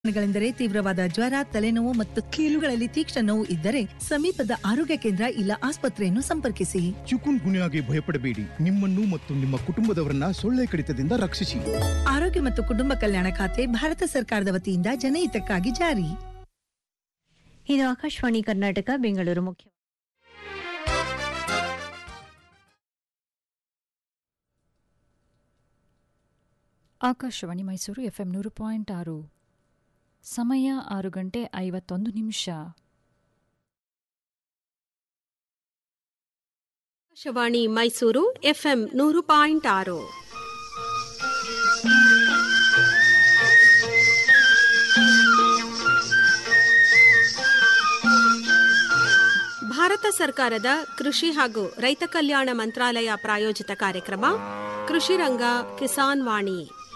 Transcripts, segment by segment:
ಲಕ್ಷಣಗಳೆಂದರೆ ತೀವ್ರವಾದ ಜ್ವರ ತಲೆನೋವು ಮತ್ತು ಕೀಲುಗಳಲ್ಲಿ ತೀಕ್ಷ್ಣ ನೋವು ಇದ್ದರೆ ಸಮೀಪದ ಆರೋಗ್ಯ ಕೇಂದ್ರ ಇಲ್ಲ ಆಸ್ಪತ್ರೆಯನ್ನು ಸಂಪರ್ಕಿಸಿ ಚಿಕುನ್ ಗುನ್ಯಾಗೆ ಭಯಪಡಬೇಡಿ ನಿಮ್ಮನ್ನು ಮತ್ತು ನಿಮ್ಮ ಕುಟುಂಬದವರನ್ನ ಸೊಳ್ಳೆ ಕಡಿತದಿಂದ ರಕ್ಷಿಸಿ ಆರೋಗ್ಯ ಮತ್ತು ಕುಟುಂಬ ಕಲ್ಯಾಣ ಖಾತೆ ಭಾರತ ಸರ್ಕಾರದ ವತಿಯಿಂದ ಜನಹಿತಕ್ಕಾಗಿ ಜಾರಿ ಇದು ಆಕಾಶವಾಣಿ ಕರ್ನಾಟಕ ಬೆಂಗಳೂರು ಮುಖ್ಯ ಆಕಾಶವಾಣಿ ಮೈಸೂರು ಎಫ್ಎಂ ನೂರು ಪಾಯಿಂಟ್ ಆರು ಸಮಯ ಆರು ಗಂಟೆ ಐವತ್ತೊಂದು ನಿಮಿಷ ಆಕಾಶವಾಣಿ ಮೈಸೂರು ಎಫ್ಎಂ ನೂರು ಪಾಯಿಂಟ್ ಆರು ಭಾರತ ಸರ್ಕಾರದ ಕೃಷಿ ಹಾಗೂ ರೈತ ಕಲ್ಯಾಣ ಮಂತ್ರಾಲಯ ಪ್ರಾಯೋಜಿತ ಕಾರ್ಯಕ್ರಮ ಕೃಷಿ ರಂಗ ಕಿಸಾನ್ ವಾಣಿ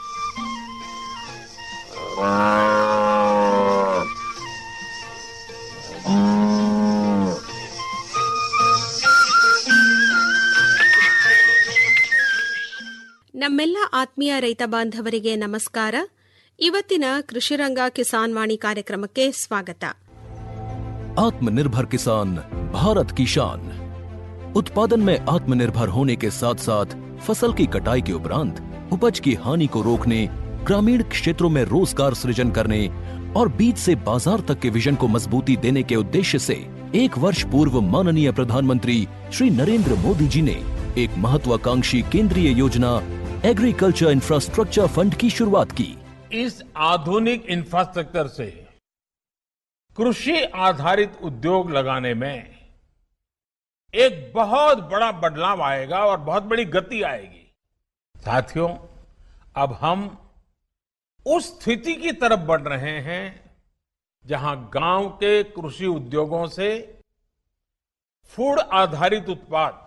ನಮ್ಮೆಲ್ಲ ಆತ್ಮೀಯ ರೈತ ಬಾಂಧವರಿಗೆ ನಮಸ್ಕಾರ ಇವತ್ತಿನ ಕೃಷಿರಂಗ ಕಿಸಾನ್ ವಾಣಿ ಕಾರ್ಯಕ್ರಮಕ್ಕೆ ಸ್ವಾಗತ आत्मनिर्भर किसान भारत की शान उत्पादन में आत्मनिर्भर होने के साथ साथ फसल की कटाई के उपरांत उपज की हानि को रोकने ग्रामीण क्षेत्रों में रोजगार सृजन करने और बीज से बाजार तक के विजन को मजबूती देने के उद्देश्य से एक वर्ष पूर्व माननीय प्रधानमंत्री श्री नरेंद्र मोदी जी ने एक महत्वाकांक्षी केंद्रीय योजना एग्रीकल्चर इंफ्रास्ट्रक्चर फंड की शुरुआत की इस आधुनिक इंफ्रास्ट्रक्चर से कृषि आधारित उद्योग लगाने में एक बहुत बड़ा बदलाव आएगा और बहुत बड़ी गति आएगी साथियों अब हम उस स्थिति की तरफ बढ़ रहे हैं जहां गांव के कृषि उद्योगों से फूड आधारित उत्पाद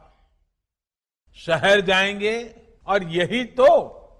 शहर जाएंगे और यही तो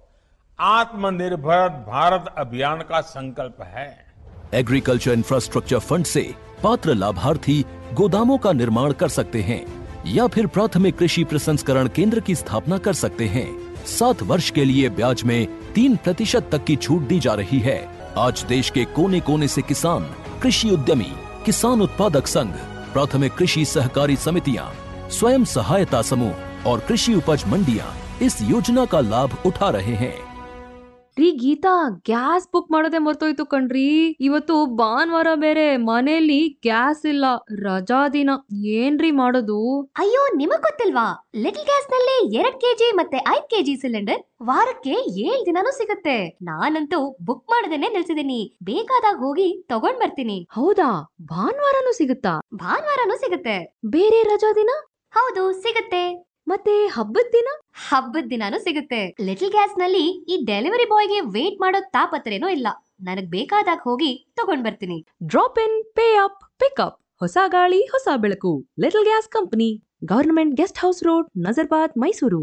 आत्मनिर्भर भारत अभियान का संकल्प है एग्रीकल्चर इंफ्रास्ट्रक्चर फंड से पात्र लाभार्थी गोदामों का निर्माण कर सकते हैं या फिर प्राथमिक कृषि प्रसंस्करण केंद्र की स्थापना कर सकते हैं सात वर्ष के लिए ब्याज में तीन प्रतिशत तक की छूट दी जा रही है आज देश के कोने कोने से किसान कृषि उद्यमी किसान उत्पादक संघ प्राथमिक कृषि सहकारी समितियां स्वयं सहायता समूह और कृषि उपज मंडियां इस योजना का लाभ उठा रहे हैं ರೀ ಗೀತಾ ಗ್ಯಾಸ್ ಬುಕ್ ಮಾಡೋದೇ ಮರ್ತೋಯ್ತು ಕಣ್ರಿ ಇವತ್ತು ಭಾನುವಾರ ಬೇರೆ ಮನೆಯಲ್ಲಿ ಗ್ಯಾಸ್ ಇಲ್ಲ ರಜಾ ದಿನ ಏನ್ರಿ ಮಾಡೋದು ಅಯ್ಯೋ ನಿಮಗ್ ಗೊತ್ತಿಲ್ವಾ ಲಿಟಲ್ ಗ್ಯಾಸ್ ನಲ್ಲಿ ಎರಡ್ ಕೆಜಿ ಮತ್ತೆ ಐದ್ ಕೆಜಿ ಸಿಲಿಂಡರ್ ವಾರಕ್ಕೆ ಏಳ್ ದಿನಾನೂ ಸಿಗುತ್ತೆ ನಾನಂತೂ ಬುಕ್ ಮಾಡದೇನೆ ನಿಲ್ಸಿದೀನಿ ಬೇಕಾದಾಗ ಹೋಗಿ ತಗೊಂಡ್ ಬರ್ತೀನಿ ಹೌದಾ ಭಾನುವಾರನೂ ಸಿಗುತ್ತಾ ಭಾನುವಾರನೂ ಸಿಗುತ್ತೆ ಬೇರೆ ರಜಾ ದಿನ ಹೌದು ಸಿಗುತ್ತೆ ಮತ್ತೆ ಹಬ್ಬದ ದಿನ ಹಬ್ಬದ ದಿನಾನೂ ಸಿಗುತ್ತೆ ಲಿಟಲ್ ಗ್ಯಾಸ್ ನಲ್ಲಿ ಈ ಡೆಲಿವರಿ ಬಾಯ್ಗೆ ವೇಟ್ ಮಾಡೋ ತಾಪತ್ರೇನೂ ಇಲ್ಲ ನನಗ್ ಬೇಕಾದಾಗ ಹೋಗಿ ತಗೊಂಡ್ ಬರ್ತೀನಿ drop in pay up pickup ಹೊಸ ಗಾಳಿ ಹೊಸ ಬೆಳಕು little gas company government guest house road Nazarbad Mysuru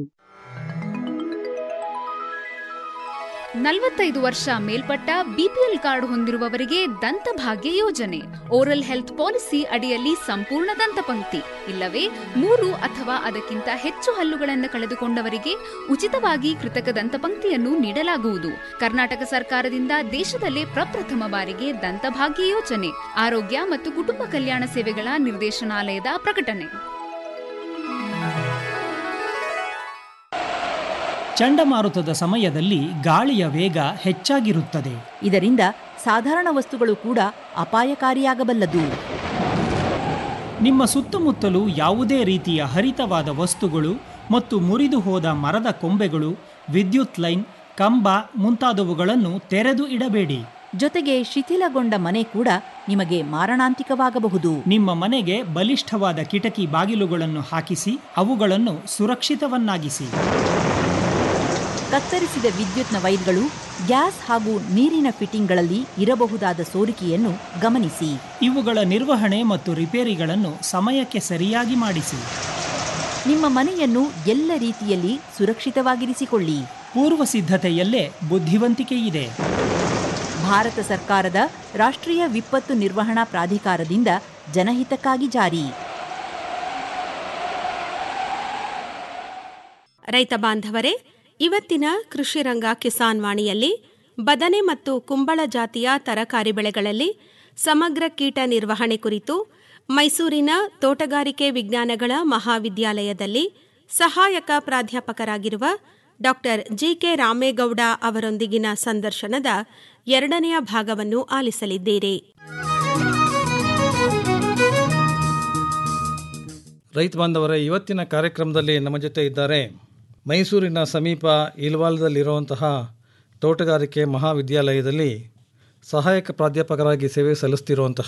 ನಲವತ್ತೈದು ವರ್ಷ ಮೇಲ್ಪಟ್ಟ ಬಿಪಿಎಲ್ ಕಾರ್ಡ್ ಹೊಂದಿರುವವರಿಗೆ ದಂತಭಾಗ್ಯ ಯೋಜನೆ ಓರಲ್ ಹೆಲ್ತ್ ಪಾಲಿಸಿ ಅಡಿಯಲ್ಲಿ ಸಂಪೂರ್ಣ ದಂತಪಂಕ್ತಿ ಇಲ್ಲವೇ ಮೂರು ಅಥವಾ ಅದಕ್ಕಿಂತ ಹೆಚ್ಚು ಹಲ್ಲುಗಳನ್ನು ಕಳೆದುಕೊಂಡವರಿಗೆ ಉಚಿತವಾಗಿ ಕೃತಕ ದಂತಪಂಕ್ತಿಯನ್ನು ನೀಡಲಾಗುವುದು ಕರ್ನಾಟಕ ಸರ್ಕಾರದಿಂದ ದೇಶದಲ್ಲೇ ಪ್ರಪ್ರಥಮ ಬಾರಿಗೆ ದಂತಭಾಗ್ಯ ಯೋಜನೆ ಆರೋಗ್ಯ ಮತ್ತು ಕುಟುಂಬ ಕಲ್ಯಾಣ ಸೇವೆಗಳ ನಿರ್ದೇಶನಾಲಯದ ಪ್ರಕಟಣೆ ಚಂಡಮಾರುತದ ಸಮಯದಲ್ಲಿ ಗಾಳಿಯ ವೇಗ ಹೆಚ್ಚಾಗಿರುತ್ತದೆ ಇದರಿಂದ ಸಾಧಾರಣ ವಸ್ತುಗಳು ಕೂಡ ಅಪಾಯಕಾರಿಯಾಗಬಲ್ಲದು ನಿಮ್ಮ ಸುತ್ತಮುತ್ತಲು ಯಾವುದೇ ರೀತಿಯ ಹರಿತವಾದ ವಸ್ತುಗಳು ಮತ್ತು ಮುರಿದು ಹೋದ ಮರದ ಕೊಂಬೆಗಳು ವಿದ್ಯುತ್ ಲೈನ್ ಕಂಬ ಮುಂತಾದವುಗಳನ್ನು ತೆರೆದು ಇಡಬೇಡಿ ಜೊತೆಗೆ ಶಿಥಿಲಗೊಂಡ ಮನೆ ಕೂಡ ನಿಮಗೆ ಮಾರಣಾಂತಿಕವಾಗಬಹುದು ನಿಮ್ಮ ಮನೆಗೆ ಬಲಿಷ್ಠವಾದ ಕಿಟಕಿ ಬಾಗಿಲುಗಳನ್ನು ಹಾಕಿಸಿ ಅವುಗಳನ್ನು ಸುರಕ್ಷಿತವನ್ನಾಗಿಸಿ ಕತ್ತರಿಸಿದ ವಿದ್ಯುತ್ನ ವೈರ್ಗಳು ಗ್ಯಾಸ್ ಹಾಗೂ ನೀರಿನ ಫಿಟ್ಟಿಂಗ್ಗಳಲ್ಲಿ ಇರಬಹುದಾದ ಸೋರಿಕೆಯನ್ನು ಗಮನಿಸಿ ಇವುಗಳ ನಿರ್ವಹಣೆ ಮತ್ತು ರಿಪೇರಿಗಳನ್ನು ಸಮಯಕ್ಕೆ ಸರಿಯಾಗಿ ಮಾಡಿಸಿ ನಿಮ್ಮ ಮನೆಯನ್ನು ಎಲ್ಲ ರೀತಿಯಲ್ಲಿ ಸುರಕ್ಷಿತವಾಗಿರಿಸಿಕೊಳ್ಳಿ ಪೂರ್ವ ಸಿದ್ಧತೆಯಲ್ಲೇ ಬುದ್ಧಿವಂತಿಕೆ ಇದೆ ಭಾರತ ಸರ್ಕಾರದ ರಾಷ್ಟ್ರೀಯ ವಿಪತ್ತು ನಿರ್ವಹಣಾ ಪ್ರಾಧಿಕಾರದಿಂದ ಜನಹಿತಕ್ಕಾಗಿ ಜಾರಿ ರೈತ ಬಾಂಧವರೇ ಇವತ್ತಿನ ಕೃಷಿ ರಂಗ ಕಿಸಾನ್ ವಾಣಿಯಲ್ಲಿ ಬದನೆ ಮತ್ತು ಕುಂಬಳ ಜಾತಿಯ ತರಕಾರಿ ಬೆಳೆಗಳಲ್ಲಿ ಸಮಗ್ರ ಕೀಟ ನಿರ್ವಹಣೆ ಕುರಿತು ಮೈಸೂರಿನ ತೋಟಗಾರಿಕೆ ವಿಜ್ಞಾನಗಳ ಮಹಾವಿದ್ಯಾಲಯದಲ್ಲಿ ಸಹಾಯಕ ಪ್ರಾಧ್ಯಾಪಕರಾಗಿರುವ ಡಾಕ್ಟರ್ ಜಿಕೆ ರಾಮೇಗೌಡ ಅವರೊಂದಿಗಿನ ಸಂದರ್ಶನದ ಎರಡನೆಯ ಭಾಗವನ್ನು ಆಲಿಸಲಿದ್ದೀರಿ ರೈತ ಬಾಂಧವರೇ ಇವತ್ತಿನ ಕಾರ್ಯಕ್ರಮದಲ್ಲಿ ನಮ್ಮ ಜೊತೆ ಇದ್ದಾರೆ ಮೈಸೂರಿನ ಸಮೀಪ ಇಲ್ವಾಲದಲ್ಲಿರುವಂತಹ ತೋಟಗಾರಿಕೆ ಮಹಾವಿದ್ಯಾಲಯದಲ್ಲಿ ಸಹಾಯಕ ಪ್ರಾಧ್ಯಾಪಕರಾಗಿ ಸೇವೆ ಸಲ್ಲಿಸ್ತಿರುವಂತಹ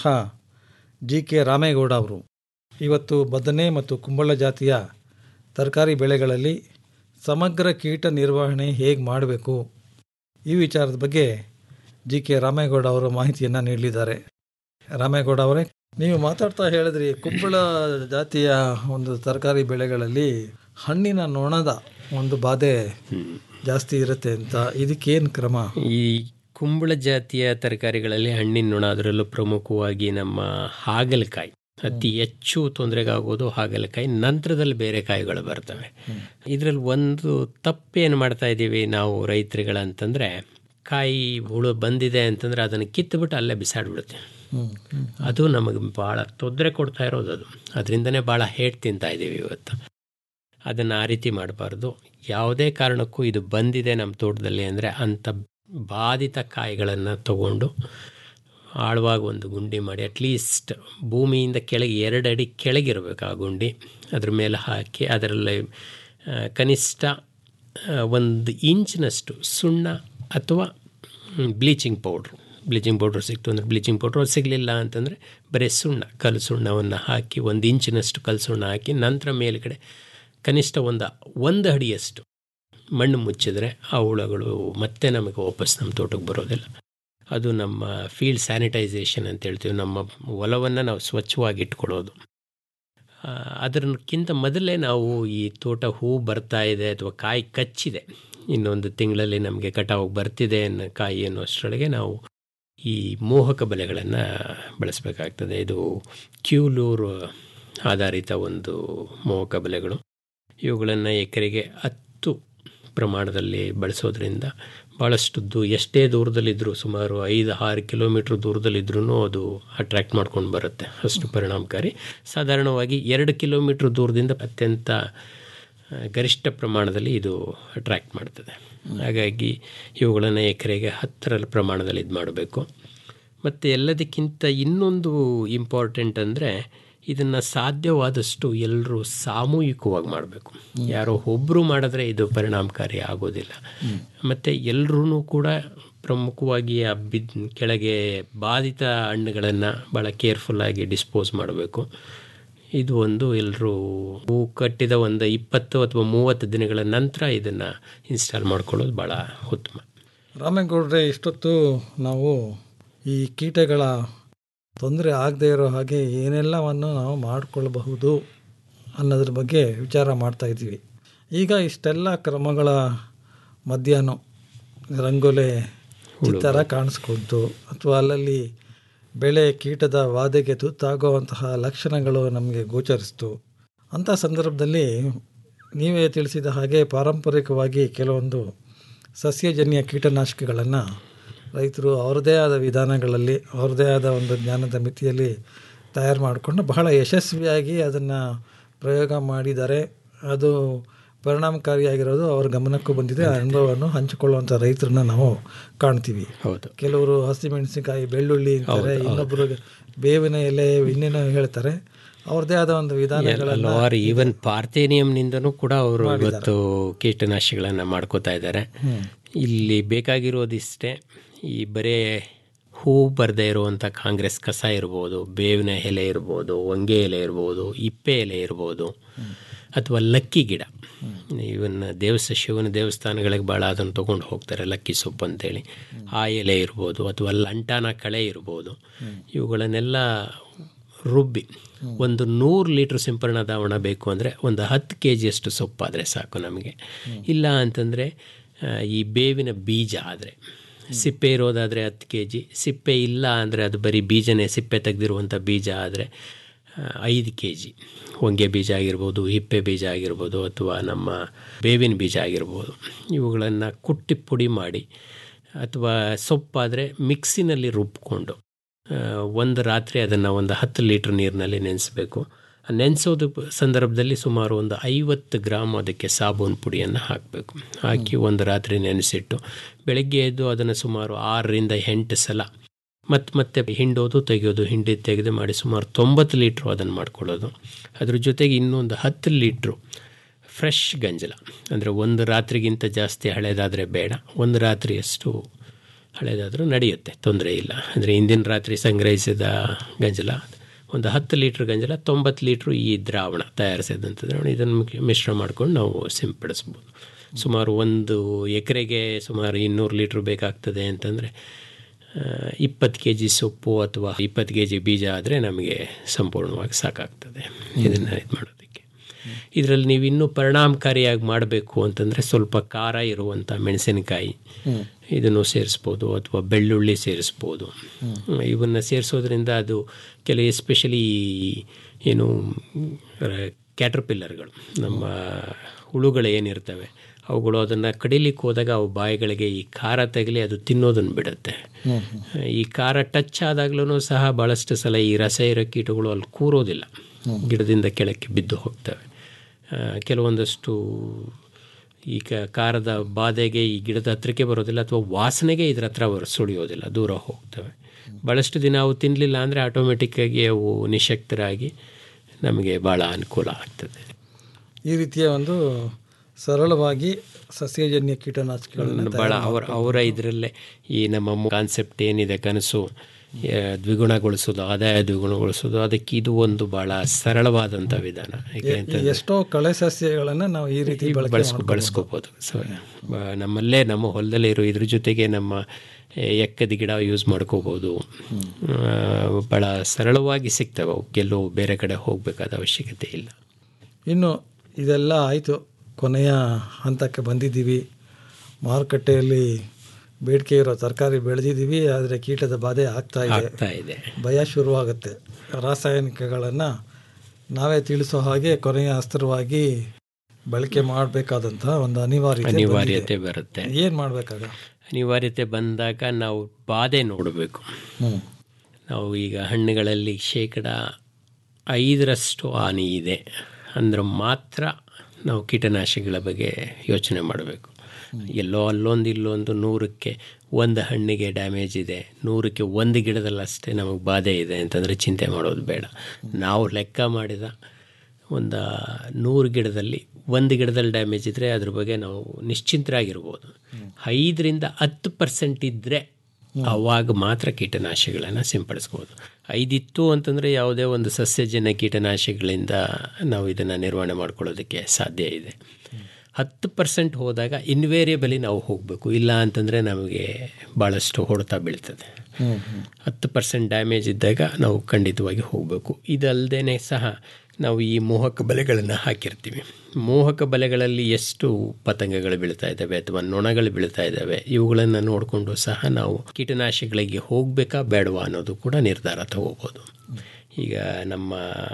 ಜಿ ಕೆ ರಾಮೇಗೌಡ ಅವರು ಇವತ್ತು ಬದನೆ ಮತ್ತು ಕುಂಬಳ ಜಾತಿಯ ತರಕಾರಿ ಬೆಳೆಗಳಲ್ಲಿ ಸಮಗ್ರ ಕೀಟ ನಿರ್ವಹಣೆ ಹೇಗೆ ಮಾಡಬೇಕು ಈ ವಿಚಾರದ ಬಗ್ಗೆ ಜಿ ಕೆ ರಾಮೇಗೌಡ ಅವರು ಮಾಹಿತಿಯನ್ನು ನೀಡಲಿದ್ದಾರೆ ರಾಮೇಗೌಡ ಅವರೇ ನೀವು ಮಾತಾಡ್ತಾ ಹೇಳಿದ್ರಿ ಕುಂಬಳ ಜಾತಿಯ ಒಂದು ತರಕಾರಿ ಬೆಳೆಗಳಲ್ಲಿ ಹಣ್ಣಿನ ನೊಣದ ಒಂದು ಬಾಧೆ ಜಾಸ್ತಿ ಇರುತ್ತೆ ಅಂತ ಇದಕ್ಕೇನು ಕ್ರಮ ಈ ಕುಂಬಳ ಜಾತಿಯ ತರಕಾರಿಗಳಲ್ಲಿ ಹಣ್ಣಿನ ನೊಣ ಅದರಲ್ಲೂ ಪ್ರಮುಖವಾಗಿ ನಮ್ಮ ಹಾಗಲಕಾಯಿ ಅತಿ ಹೆಚ್ಚು ತೊಂದರೆಗಾಗೋದು ಹಾಗಲಕಾಯಿ ನಂತರದಲ್ಲಿ ಬೇರೆ ಕಾಯಿಗಳು ಬರ್ತವೆ ಇದರಲ್ಲಿ ಒಂದು ತಪ್ಪೇನು ಮಾಡ್ತಾ ಇದ್ದೀವಿ ನಾವು ರೈತರುಗಳಂತಂದರೆ ಕಾಯಿ ಹುಳು ಬಂದಿದೆ ಅಂತಂದರೆ ಅದನ್ನು ಕಿತ್ತುಬಿಟ್ಟು ಅಲ್ಲೇ ಬಿಸಾಡ್ಬಿಡುತ್ತೆ ಅದು ನಮಗೆ ಭಾಳ ತೊಂದರೆ ಕೊಡ್ತಾ ಇರೋದು ಅದು ಅದರಿಂದನೇ ಭಾಳ ಹೇಟ್ ತಿಂತಾ ಇದ್ದೀವಿ ಇವತ್ತು ಅದನ್ನು ಆ ರೀತಿ ಮಾಡಬಾರ್ದು ಯಾವುದೇ ಕಾರಣಕ್ಕೂ ಇದು ಬಂದಿದೆ ನಮ್ಮ ತೋಟದಲ್ಲಿ ಅಂದರೆ ಅಂಥ ಬಾಧಿತ ಕಾಯಿಗಳನ್ನು ತಗೊಂಡು ಆಳವಾಗಿ ಒಂದು ಗುಂಡಿ ಮಾಡಿ ಅಟ್ಲೀಸ್ಟ್ ಭೂಮಿಯಿಂದ ಕೆಳಗೆ ಎರಡು ಅಡಿ ಕೆಳಗಿರಬೇಕು ಆ ಗುಂಡಿ ಅದ್ರ ಮೇಲೆ ಹಾಕಿ ಅದರಲ್ಲಿ ಆ, ಕನಿಷ್ಠ ಆ, ಒಂದು ಇಂಚಿನಷ್ಟು ಸುಣ್ಣ ಅಥವಾ ಬ್ಲೀಚಿಂಗ್ ಪೌಡ್ರು ಬ್ಲೀಚಿಂಗ್ ಪೌಡ್ರ್ ಸಿಕ್ತು ಅಂದರೆ ಬ್ಲೀಚಿಂಗ್ ಪೌಡ್ರ್ ಅದು ಸಿಗಲಿಲ್ಲ ಅಂತಂದರೆ ಬರೀ ಸುಣ್ಣ ಕಲ್ಲು ಸುಣ್ಣವನ್ನು ಹಾಕಿ ಒಂದು ಇಂಚಿನಷ್ಟು ಕಲ್ಲು ಸುಣ್ಣ ಹಾಕಿ ನಂತರ ಮೇಲ್ಗಡೆ ಕನಿಷ್ಠ ಒಂದು ಒಂದು ಅಡಿಯಷ್ಟು ಮಣ್ಣು ಮುಚ್ಚಿದ್ರೆ ಆ ಹುಳಗಳು ಮತ್ತೆ ನಮಗೆ ವಾಪಸ್ ನಮ್ಮ ತೋಟಕ್ಕೆ ಬರೋದಿಲ್ಲ ಅದು ನಮ್ಮ ಫೀಲ್ಡ್ ಸ್ಯಾನಿಟೈಸೇಷನ್ ಅಂತ ಹೇಳ್ತೀವಿ ನಮ್ಮ ಹೊಲವನ್ನು ನಾವು ಸ್ವಚ್ಛವಾಗಿ ಇಟ್ಕೊಳ್ಳೋದು ಆ, ಅದಕ್ಕಿಂತ ಮೊದಲೇ ನಾವು ಈ ತೋಟ ಹೂ ಬರ್ತಾ ಇದೆ ಅಥವಾ ಕಾಯಿ ಕಚ್ಚಿದೆ ಇನ್ನೊಂದು ತಿಂಗಳಲ್ಲಿ ನಮಗೆ ಕಟಾವು ಬರ್ತಿದೆ ಅನ್ನೋ ಕಾಯಿ ಅನ್ನೋ ಅಷ್ಟರೊಳಗೆ ನಾವು ಈ ಮೋಹಕ ಬಲೆಗಳನ್ನು ಬಳಸಬೇಕಾಗ್ತದೆ ಇದು ಕ್ಯೂಲೂರ್ ಆಧಾರಿತ ಒಂದು ಮೋಹಕ ಬಲೆಗಳು ಇವುಗಳನ್ನು ಎಕರೆಗೆ ಹತ್ತು ಪ್ರಮಾಣದಲ್ಲಿ ಬಳಸೋದ್ರಿಂದ ಭಾಳಷ್ಟು ದೂ ಎಷ್ಟೇ ದೂರದಲ್ಲಿದ್ದರೂ ಸುಮಾರು ಐದು ಆರು ಕಿಲೋಮೀಟ್ರ್ ದೂರದಲ್ಲಿದ್ರೂ ಅದು ಅಟ್ರ್ಯಾಕ್ಟ್ ಮಾಡ್ಕೊಂಡು ಬರುತ್ತೆ ಅಷ್ಟು ಪರಿಣಾಮಕಾರಿ ಸಾಧಾರಣವಾಗಿ ಎರಡು ಕಿಲೋಮೀಟ್ರ್ ದೂರದಿಂದ ಅತ್ಯಂತ ಆ, ಗರಿಷ್ಠ ಪ್ರಮಾಣದಲ್ಲಿ ಇದು ಅಟ್ರ್ಯಾಕ್ಟ್ ಮಾಡ್ತದೆ ಹಾಗಾಗಿ ಇವುಗಳನ್ನು ಎಕರೆಗೆ ಹತ್ತರ ಪ್ರಮಾಣದಲ್ಲಿ ಇದು ಮಾಡಬೇಕು ಮತ್ತು ಎಲ್ಲದಕ್ಕಿಂತ ಇನ್ನೊಂದು ಇಂಪಾರ್ಟೆಂಟ್ ಅಂದರೆ ಇದನ್ನು ಸಾಧ್ಯವಾದಷ್ಟು ಎಲ್ಲರೂ ಸಾಮೂಹಿಕವಾಗಿ ಮಾಡಬೇಕು ಯಾರೋ ಒಬ್ಬರು ಮಾಡಿದ್ರೆ ಇದು ಪರಿಣಾಮಕಾರಿ ಆಗೋದಿಲ್ಲ ಮತ್ತು ಎಲ್ಲರೂ ಕೂಡ ಪ್ರಮುಖವಾಗಿ ಆ ಬಿದ್ ಕೆಳಗೆ ಬಾಧಿತ ಹಣ್ಣುಗಳನ್ನು ಭಾಳ ಕೇರ್ಫುಲ್ಲಾಗಿ ಡಿಸ್ಪೋಸ್ ಮಾಡಬೇಕು ಇದು ಒಂದು ಎಲ್ಲರೂ ಹೂ ಕಟ್ಟಿದ ಒಂದು ಇಪ್ಪತ್ತು ಅಥವಾ ಮೂವತ್ತು ದಿನಗಳ ನಂತರ ಇದನ್ನು ಇನ್ಸ್ಟಾಲ್ ಮಾಡ್ಕೊಳ್ಳೋದು ಭಾಳ ಉತ್ತಮ ರಾಮೇಗೌಡ್ರೆ ಇಷ್ಟೊತ್ತು ನಾವು ಈ ಕೀಟಗಳ ತೊಂದರೆ ಆಗದೇ ಇರೋ ಹಾಗೆ ಏನೆಲ್ಲವನ್ನು ನಾವು ಮಾಡಿಕೊಳ್ಳಬಹುದು ಅನ್ನೋದ್ರ ಬಗ್ಗೆ ವಿಚಾರ ಮಾಡ್ತಾ ಇದ್ದೀವಿ ಈಗ ಇಷ್ಟೆಲ್ಲ ಕ್ರಮಗಳ ಮಧ್ಯಾಹ್ನ ರಂಗೋಲೆ ಚಿತ್ತಾರ ಕಾಣಿಸ್ಕೊಳ್ತು ಅಥವಾ ಅಲ್ಲಲ್ಲಿ ಬೆಳೆ ಕೀಟದ ವಾದೆಗೆ ತುತ್ತಾಗುವಂತಹ ಲಕ್ಷಣಗಳು ನಮಗೆ ಗೋಚರಿಸ್ತು ಅಂಥ ಸಂದರ್ಭದಲ್ಲಿ ನೀವೇ ತಿಳಿಸಿದ ಹಾಗೆ ಪಾರಂಪರಿಕವಾಗಿ ಕೆಲವೊಂದು ಸಸ್ಯಜನ್ಯ ಕೀಟನಾಶಕಗಳನ್ನು ರೈತರು ಅವ್ರದ್ದೇ ಆದ ವಿಧಾನಗಳಲ್ಲಿ ಅವ್ರದ್ದೇ ಆದ ಒಂದು ಜ್ಞಾನದ ಮಿತಿಯಲ್ಲಿ ತಯಾರು ಮಾಡಿಕೊಂಡು ಬಹಳ ಯಶಸ್ವಿಯಾಗಿ ಅದನ್ನು ಪ್ರಯೋಗ ಮಾಡಿದ್ದಾರೆ ಅದು ಪರಿಣಾಮಕಾರಿಯಾಗಿರೋದು ಅವ್ರ ಗಮನಕ್ಕೂ ಬಂದಿದೆ ಆ ಅನುಭವವನ್ನು ಹಂಚಿಕೊಳ್ಳುವಂಥ ರೈತರನ್ನ ನಾವು ಕಾಣ್ತೀವಿ ಹೌದು ಕೆಲವರು ಹಸಿಮೆಣಸಿನಕಾಯಿ ಬೆಳ್ಳುಳ್ಳಿ ಅಂತಾರೆ ಹೌದು, ಹೌದು. ಇನ್ನೊಬ್ಬರು ಬೇವಿನ ಎಲೆ ಇನ್ನೇನೋ ಹೇಳ್ತಾರೆ ಅವ್ರದ್ದೇ ಆದ ಒಂದು ವಿಧಾನಗಳನ್ನು ಹಲವಾರು ಈವನ್ ಪಾರ್ಥೇನಿಯಂನಿಂದನೂ ಕೂಡ ಅವರು ಮಾಡಿದ್ದಾರೆ. ಇವತ್ತು ಕೀಟನಾಶಕಗಳನ್ನು ಮಾಡ್ಕೋತಾ ಇದ್ದಾರೆ ಹ್ಮ್. ಇಲ್ಲಿ ಬೇಕಾಗಿರೋದಿಷ್ಟೇ ಈ ಬರೇ ಹೂ ಬರದೇ ಇರುವಂಥ ಕಾಂಗ್ರೆಸ್ ಕಸ ಇರ್ಬೋದು ಬೇವಿನ ಎಲೆ ಇರ್ಬೋದು ಹೊಂಗೆ ಎಲೆ ಇರ್ಬೋದು ಇಪ್ಪೆ ಎಲೆ ಇರ್ಬೋದು ಅಥವಾ ಲಕ್ಕಿ ಗಿಡ ಇವನ್ ದೇವಸ್ಥ ಶಿವನ ದೇವಸ್ಥಾನಗಳಿಗೆ ಭಾಳ ಅದನ್ನು ತೊಗೊಂಡು ಹೋಗ್ತಾರೆ ಲಕ್ಕಿ ಸೊಪ್ಪು ಅಂತೇಳಿ ಆ ಎಲೆ ಇರ್ಬೋದು ಅಥವಾ ಲಂಟಾನ ಕಳೆ ಇರ್ಬೋದು ಇವುಗಳನ್ನೆಲ್ಲ ರುಬ್ಬಿ ಒಂದು ನೂರು ಲೀಟ್ರ್ ಸಿಂಪರಣಾ ದ್ರಾವಣ ಬೇಕು ಅಂದರೆ ಒಂದು ಹತ್ತು ಕೆ ಜಿಯಷ್ಟು ಸೊಪ್ಪಾದರೆ ಸಾಕು ನಮಗೆ ಇಲ್ಲ ಅಂತಂದರೆ ಆ, ಈ ಬೇವಿನ ಬೀಜ ಆದರೆ ಸಿಪ್ಪೆ ಇರೋದಾದರೆ ಹತ್ತು ಕೆ ಜಿ ಸಿಪ್ಪೆ ಇಲ್ಲ ಅಂದರೆ ಅದು ಬರೀ ಬೀಜನೇ ಸಿಪ್ಪೆ ತೆಗೆದಿರುವಂಥ ಬೀಜ ಆದರೆ ಐದು ಕೆ ಜಿ ಹೊಂಗೆ ಬೀಜ ಆಗಿರ್ಬೋದು ಹಿಪ್ಪೆ ಬೀಜ ಆಗಿರ್ಬೋದು ಅಥವಾ ನಮ್ಮ ಬೇವಿನ ಬೀಜ ಆಗಿರ್ಬೋದು ಇವುಗಳನ್ನು ಕುಟ್ಟಿ ಪುಡಿ ಮಾಡಿ ಆ, ಅಥವಾ ಸೊಪ್ಪಾದರೆ ಮಿಕ್ಸಿನಲ್ಲಿ ರುಬ್ಕೊಂಡು ಆ, ಒಂದು ರಾತ್ರಿ ಅದನ್ನು ಒಂದು ಹತ್ತು ಲೀಟ್ರ್ ನೀರಿನಲ್ಲಿ ನೆನೆಸಬೇಕು ನೆನೆಸೋದು ಸಂದರ್ಭದಲ್ಲಿ ಸುಮಾರು ಒಂದು ಐವತ್ತು ಗ್ರಾಮ್ ಅದಕ್ಕೆ ಸಾಬೂನು ಪುಡಿಯನ್ನು ಹಾಕಬೇಕು ಹಾಕಿ ಒಂದು ರಾತ್ರಿ ನೆನೆಸಿಟ್ಟು ಬೆಳಗ್ಗೆ ಎದ್ದು ಅದನ್ನು ಸುಮಾರು ಆರರಿಂದ ಎಂಟು ಸಲ ಮತ್ತೆ ಮತ್ತೆ ಹಿಂಡೋದು ತೆಗೆಯೋದು ಹಿಂಡಿ ತೆಗೆದು ಮಾಡಿ ಸುಮಾರು ತೊಂಬತ್ತು ಲೀಟ್ರು ಅದನ್ನು ಮಾಡ್ಕೊಳ್ಳೋದು ಅದ್ರ ಜೊತೆಗೆ ಇನ್ನೊಂದು ಹತ್ತು ಲೀಟ್ರು ಫ್ರೆಶ್ ಗಂಜಲ ಅಂದರೆ ಒಂದು ರಾತ್ರಿಗಿಂತ ಜಾಸ್ತಿ ಹಳೇದಾದರೆ ಬೇಡ ಒಂದು ರಾತ್ರಿಯಷ್ಟು ಹಳೇದಾದರೂ ನಡೆಯುತ್ತೆ ತೊಂದರೆ ಇಲ್ಲ ಅಂದರೆ ಹಿಂದಿನ ರಾತ್ರಿ ಸಂಗ್ರಹಿಸಿದ ಗಂಜಲ ಒಂದು ಹತ್ತು ಲೀಟ್ರ್ ಗಂಜಲ ತೊಂಬತ್ತು ಲೀಟ್ರು ಈ ದ್ರಾವಣ ತಯಾರಿಸಿದಂಥ ದ್ರಾವಣ ಇದನ್ನು ಮಿಕ್- ಮಿಶ್ರ ಮಾಡ್ಕೊಂಡು ನಾವು ಸಿಂಪಡಿಸ್ಬೋದು ಸುಮಾರು ಒಂದು ಎಕರೆಗೆ ಸುಮಾರು ಇನ್ನೂರು ಲೀಟ್ರ್ ಬೇಕಾಗ್ತದೆ ಅಂತಂದರೆ ಇಪ್ಪತ್ತು ಕೆ ಜಿ ಸೊಪ್ಪು ಅಥವಾ ಇಪ್ಪತ್ತು ಕೆ ಜಿ ಬೀಜ ಆದರೆ ನಮಗೆ ಸಂಪೂರ್ಣವಾಗಿ ಸಾಕಾಗ್ತದೆ ಇದನ್ನು ಇದು ಮಾಡೋದಕ್ಕೆ ಇದರಲ್ಲಿ ನೀವು ಇನ್ನೂ ಪರಿಣಾಮಕಾರಿಯಾಗಿ ಮಾಡಬೇಕು ಅಂತಂದರೆ ಸ್ವಲ್ಪ ಖಾರ ಇರುವಂಥ ಮೆಣಸಿನಕಾಯಿ ಇದನ್ನು ಸೇರಿಸ್ಬೋದು ಅಥವಾ ಬೆಳ್ಳುಳ್ಳಿ ಸೇರಿಸ್ಬೋದು ಇವನ್ನು ಸೇರಿಸೋದ್ರಿಂದ ಅದು ಕೆಲವು ಎಸ್ಪೆಷಲಿ ಏನು ಕ್ಯಾಟ್ರಪಿಲ್ಲರ್ಗಳು ನಮ್ಮ ಹುಳುಗಳು ಏನಿರ್ತವೆ ಅವುಗಳು ಅದನ್ನು ಕಡಿಲಿಕ್ಕೆ ಹೋದಾಗ ಅವು ಬಾಯಿಗಳಿಗೆ ಈ ಖಾರ ತಗಲಿ ಅದು ತಿನ್ನೋದನ್ನು ಬಿಡುತ್ತೆ ಈ ಖಾರ ಟಚ್ ಆದಾಗ್ಲೂ ಸಹ ಭಾಳಷ್ಟು ಸಲ ಈ ರಸ ಇರೋ ಕೀಟಗಳು ಅಲ್ಲಿ ಕೂರೋದಿಲ್ಲ ಗಿಡದಿಂದ ಕೆಳಕ್ಕೆ ಬಿದ್ದು ಹೋಗ್ತವೆ ಆ, ಕೆಲವೊಂದಷ್ಟು ಈ ಕ ಖಾರದ ಬಾಧೆಗೆ ಈ ಗಿಡದ ಹತ್ರಕ್ಕೆ ಬರೋದಿಲ್ಲ ಅಥವಾ ವಾಸನೆಗೆ ಇದ್ರ ಹತ್ರ ಬರೋ ಸುಳಿಯೋದಿಲ್ಲ ದೂರ ಹೋಗ್ತವೆ ಭಾಳಷ್ಟು ದಿನ ಅವು ತಿನ್ನಲಿಲ್ಲ ಅಂದರೆ ಆಟೋಮೆಟಿಕ್ಕಾಗಿ ಅವು ನಿಶಕ್ತರಾಗಿ ನಮಗೆ ಭಾಳ ಅನುಕೂಲ ಆಗ್ತದೆ ಈ ರೀತಿಯ ಒಂದು ಸರಳವಾಗಿ ಸಸ್ಯಜನ್ಯ ಕೀಟನಾಶಕಗಳನ್ನು ಭಾಳ ಅವರ ಅವರ ಇದರಲ್ಲೇ ಈ ನಮ್ಮ ಕಾನ್ಸೆಪ್ಟ್ ಏನಿದೆ ಕನಸು ಆ, ದ್ವಿಗುಣಗೊಳಿಸೋದು ಆದಾಯ ದ್ವಿಗುಣಗೊಳಿಸೋದು ಅದಕ್ಕೆ ಇದು ಒಂದು ಭಾಳ ಸರಳವಾದಂಥ ವಿಧಾನ ಯಾಕೆ ಎ- ಅಂತಂದ್ರೆ ಎಷ್ಟೋ ಕಳೆ ಸಸ್ಯಗಳನ್ನು ನಾವು ಈ ರೀತಿ ಬಳಕೆ ಬಳಸ್ಕೊ ಮಾಡ್ಕೊಬೋದು. ಬಳಸ್ಕೋಬೋದು ಸೊ ಬ- ನಮ್ಮಲ್ಲೇ ನಮ್ಮ ಹೊಲದಲ್ಲೇ ಇರೋ ಇದ್ರ ಜೊತೆಗೆ ನಮ್ಮ ಎ, ಎಕ್ಕದ ಗಿಡ ಯೂಸ್ ಮಾಡ್ಕೋಬೋದು ಆ, ಭಾಳ ಸರಳವಾಗಿ ಸಿಗ್ತವೆ ಅವಕ್ಕೆಲ್ಲೂ ಬೇರೆ ಕಡೆ ಹೋಗಬೇಕಾದ ಅವಶ್ಯಕತೆ ಇಲ್ಲ ಇನ್ನು ಇದೆಲ್ಲ ಆಯಿತು ಕೊನೆಯ ಹಂತಕ್ಕೆ ಬಂದಿದ್ದೀವಿ ಮಾರುಕಟ್ಟೆಯಲ್ಲಿ ಬೇಡಿಕೆ ಇರೋ ತರಕಾರಿ ಬೆಳೆದಿದ್ದೀವಿ ಆದರೆ ಕೀಟದ ಬಾಧೆ ಆಗ್ತಾ ಇದೆ ಆಗ್ತಾ ಇದೆ ಭಯ ಶುರುವಾಗುತ್ತೆ ರಾಸಾಯನಿಕಗಳನ್ನು ನಾವೇ ತಿಳಿಸೋ ಹಾಗೆ ಕೊನೆಯ ಅಸ್ತ್ರವಾಗಿ ಬಳಕೆ ಮಾಡಬೇಕಾದಂತಹ ಒಂದು ಅನಿವಾರ್ಯತೆ ಅನಿವಾರ್ಯತೆ ಬರುತ್ತೆ ಏನು ಮಾಡಬೇಕಾಗ ಅನಿವಾರ್ಯತೆ ಬಂದಾಗ ನಾವು ಬಾಧೆ ನೋಡಬೇಕು ಹ್ಮ್. ನಾವು ಈಗ ಹಣ್ಣುಗಳಲ್ಲಿ ಶೇಕಡ ಐದರಷ್ಟು ಹಾನಿ ಇದೆ ಅಂದ್ರೆ ಮಾತ್ರ ನಾವು ಕೀಟನಾಶಕಗಳ ಬಗ್ಗೆ ಯೋಚನೆ ಮಾಡಬೇಕು ಎಲ್ಲೋ ಅಲ್ಲೊಂದು ಇಲ್ಲೊಂದು ನೂರಕ್ಕೆ ಒಂದು ಹಣ್ಣಿಗೆ ಡ್ಯಾಮೇಜ್ ಇದೆ ನೂರಕ್ಕೆ ಒಂದು ಗಿಡದಲ್ಲಿ ಅಷ್ಟೇ ನಮಗೆ ಬಾಧೆ ಇದೆ ಅಂತಂದರೆ ಚಿಂತೆ ಮಾಡೋದು ಬೇಡ ನಾವು ಲೆಕ್ಕ ಮಾಡಿದ ಒಂದು ನೂರು ಗಿಡದಲ್ಲಿ ಒಂದು ಗಿಡದಲ್ಲಿ ಡ್ಯಾಮೇಜ್ ಇದ್ದರೆ ಅದ್ರ ಬಗ್ಗೆ ನಾವು ನಿಶ್ಚಿಂತರಾಗಿರ್ಬೋದು ಐದರಿಂದ ಹತ್ತು ಪರ್ಸೆಂಟ್ ಇದ್ದರೆ ಅವಾಗ ಮಾತ್ರ ಕೀಟನಾಶಕಗಳನ್ನು ಸಿಂಪಡಿಸ್ಬೋದು ಐದಿತ್ತು ಅಂತಂದರೆ ಯಾವುದೇ ಒಂದು ಸಸ್ಯಜನ್ಯ ಕೀಟನಾಶಕಗಳಿಂದ ನಾವು ಇದನ್ನು ನಿರ್ವಹಣೆ ಮಾಡ್ಕೊಳ್ಳೋದಕ್ಕೆ ಸಾಧ್ಯ ಇದೆ ಹತ್ತು ಪರ್ಸೆಂಟ್ ಹೋದಾಗ ಇನ್ವೇರಿಯಬಲಿ ನಾವು ಹೋಗಬೇಕು ಇಲ್ಲ ಅಂತಂದರೆ ನಮಗೆ ಭಾಳಷ್ಟು ಹೊಡೆತ ಬೀಳ್ತದೆ ಹ್ಮ್, ಹ್ಮ್. ಹತ್ತು ಪರ್ಸೆಂಟ್ ಡ್ಯಾಮೇಜ್ ಇದ್ದಾಗ ನಾವು ಖಂಡಿತವಾಗಿ ಹೋಗಬೇಕು ಇದಲ್ಲದೆ ಸಹ ನಾವು ಈ ಮೋಹಕ ಬಲೆಗಳನ್ನು ಹಾಕಿರ್ತೀವಿ ಮೋಹಕ ಬಲೆಗಳಲ್ಲಿ ಎಷ್ಟು ಪತಂಗಗಳು ಬೀಳ್ತಾ ಇದ್ದಾವೆ ಅಥವಾ ನೊಣಗಳು ಬೀಳ್ತಾ ಇದ್ದಾವೆ ಇವುಗಳನ್ನು ನೋಡಿಕೊಂಡು ಸಹ ನಾವು ಕೀಟನಾಶಕಗಳಿಗೆ ಹೋಗಬೇಕಾ ಬೇಡವಾ ಅನ್ನೋದು ಕೂಡ ನಿರ್ಧಾರ ತಗೋಬೋದು ಈಗ ನಮ್ಮ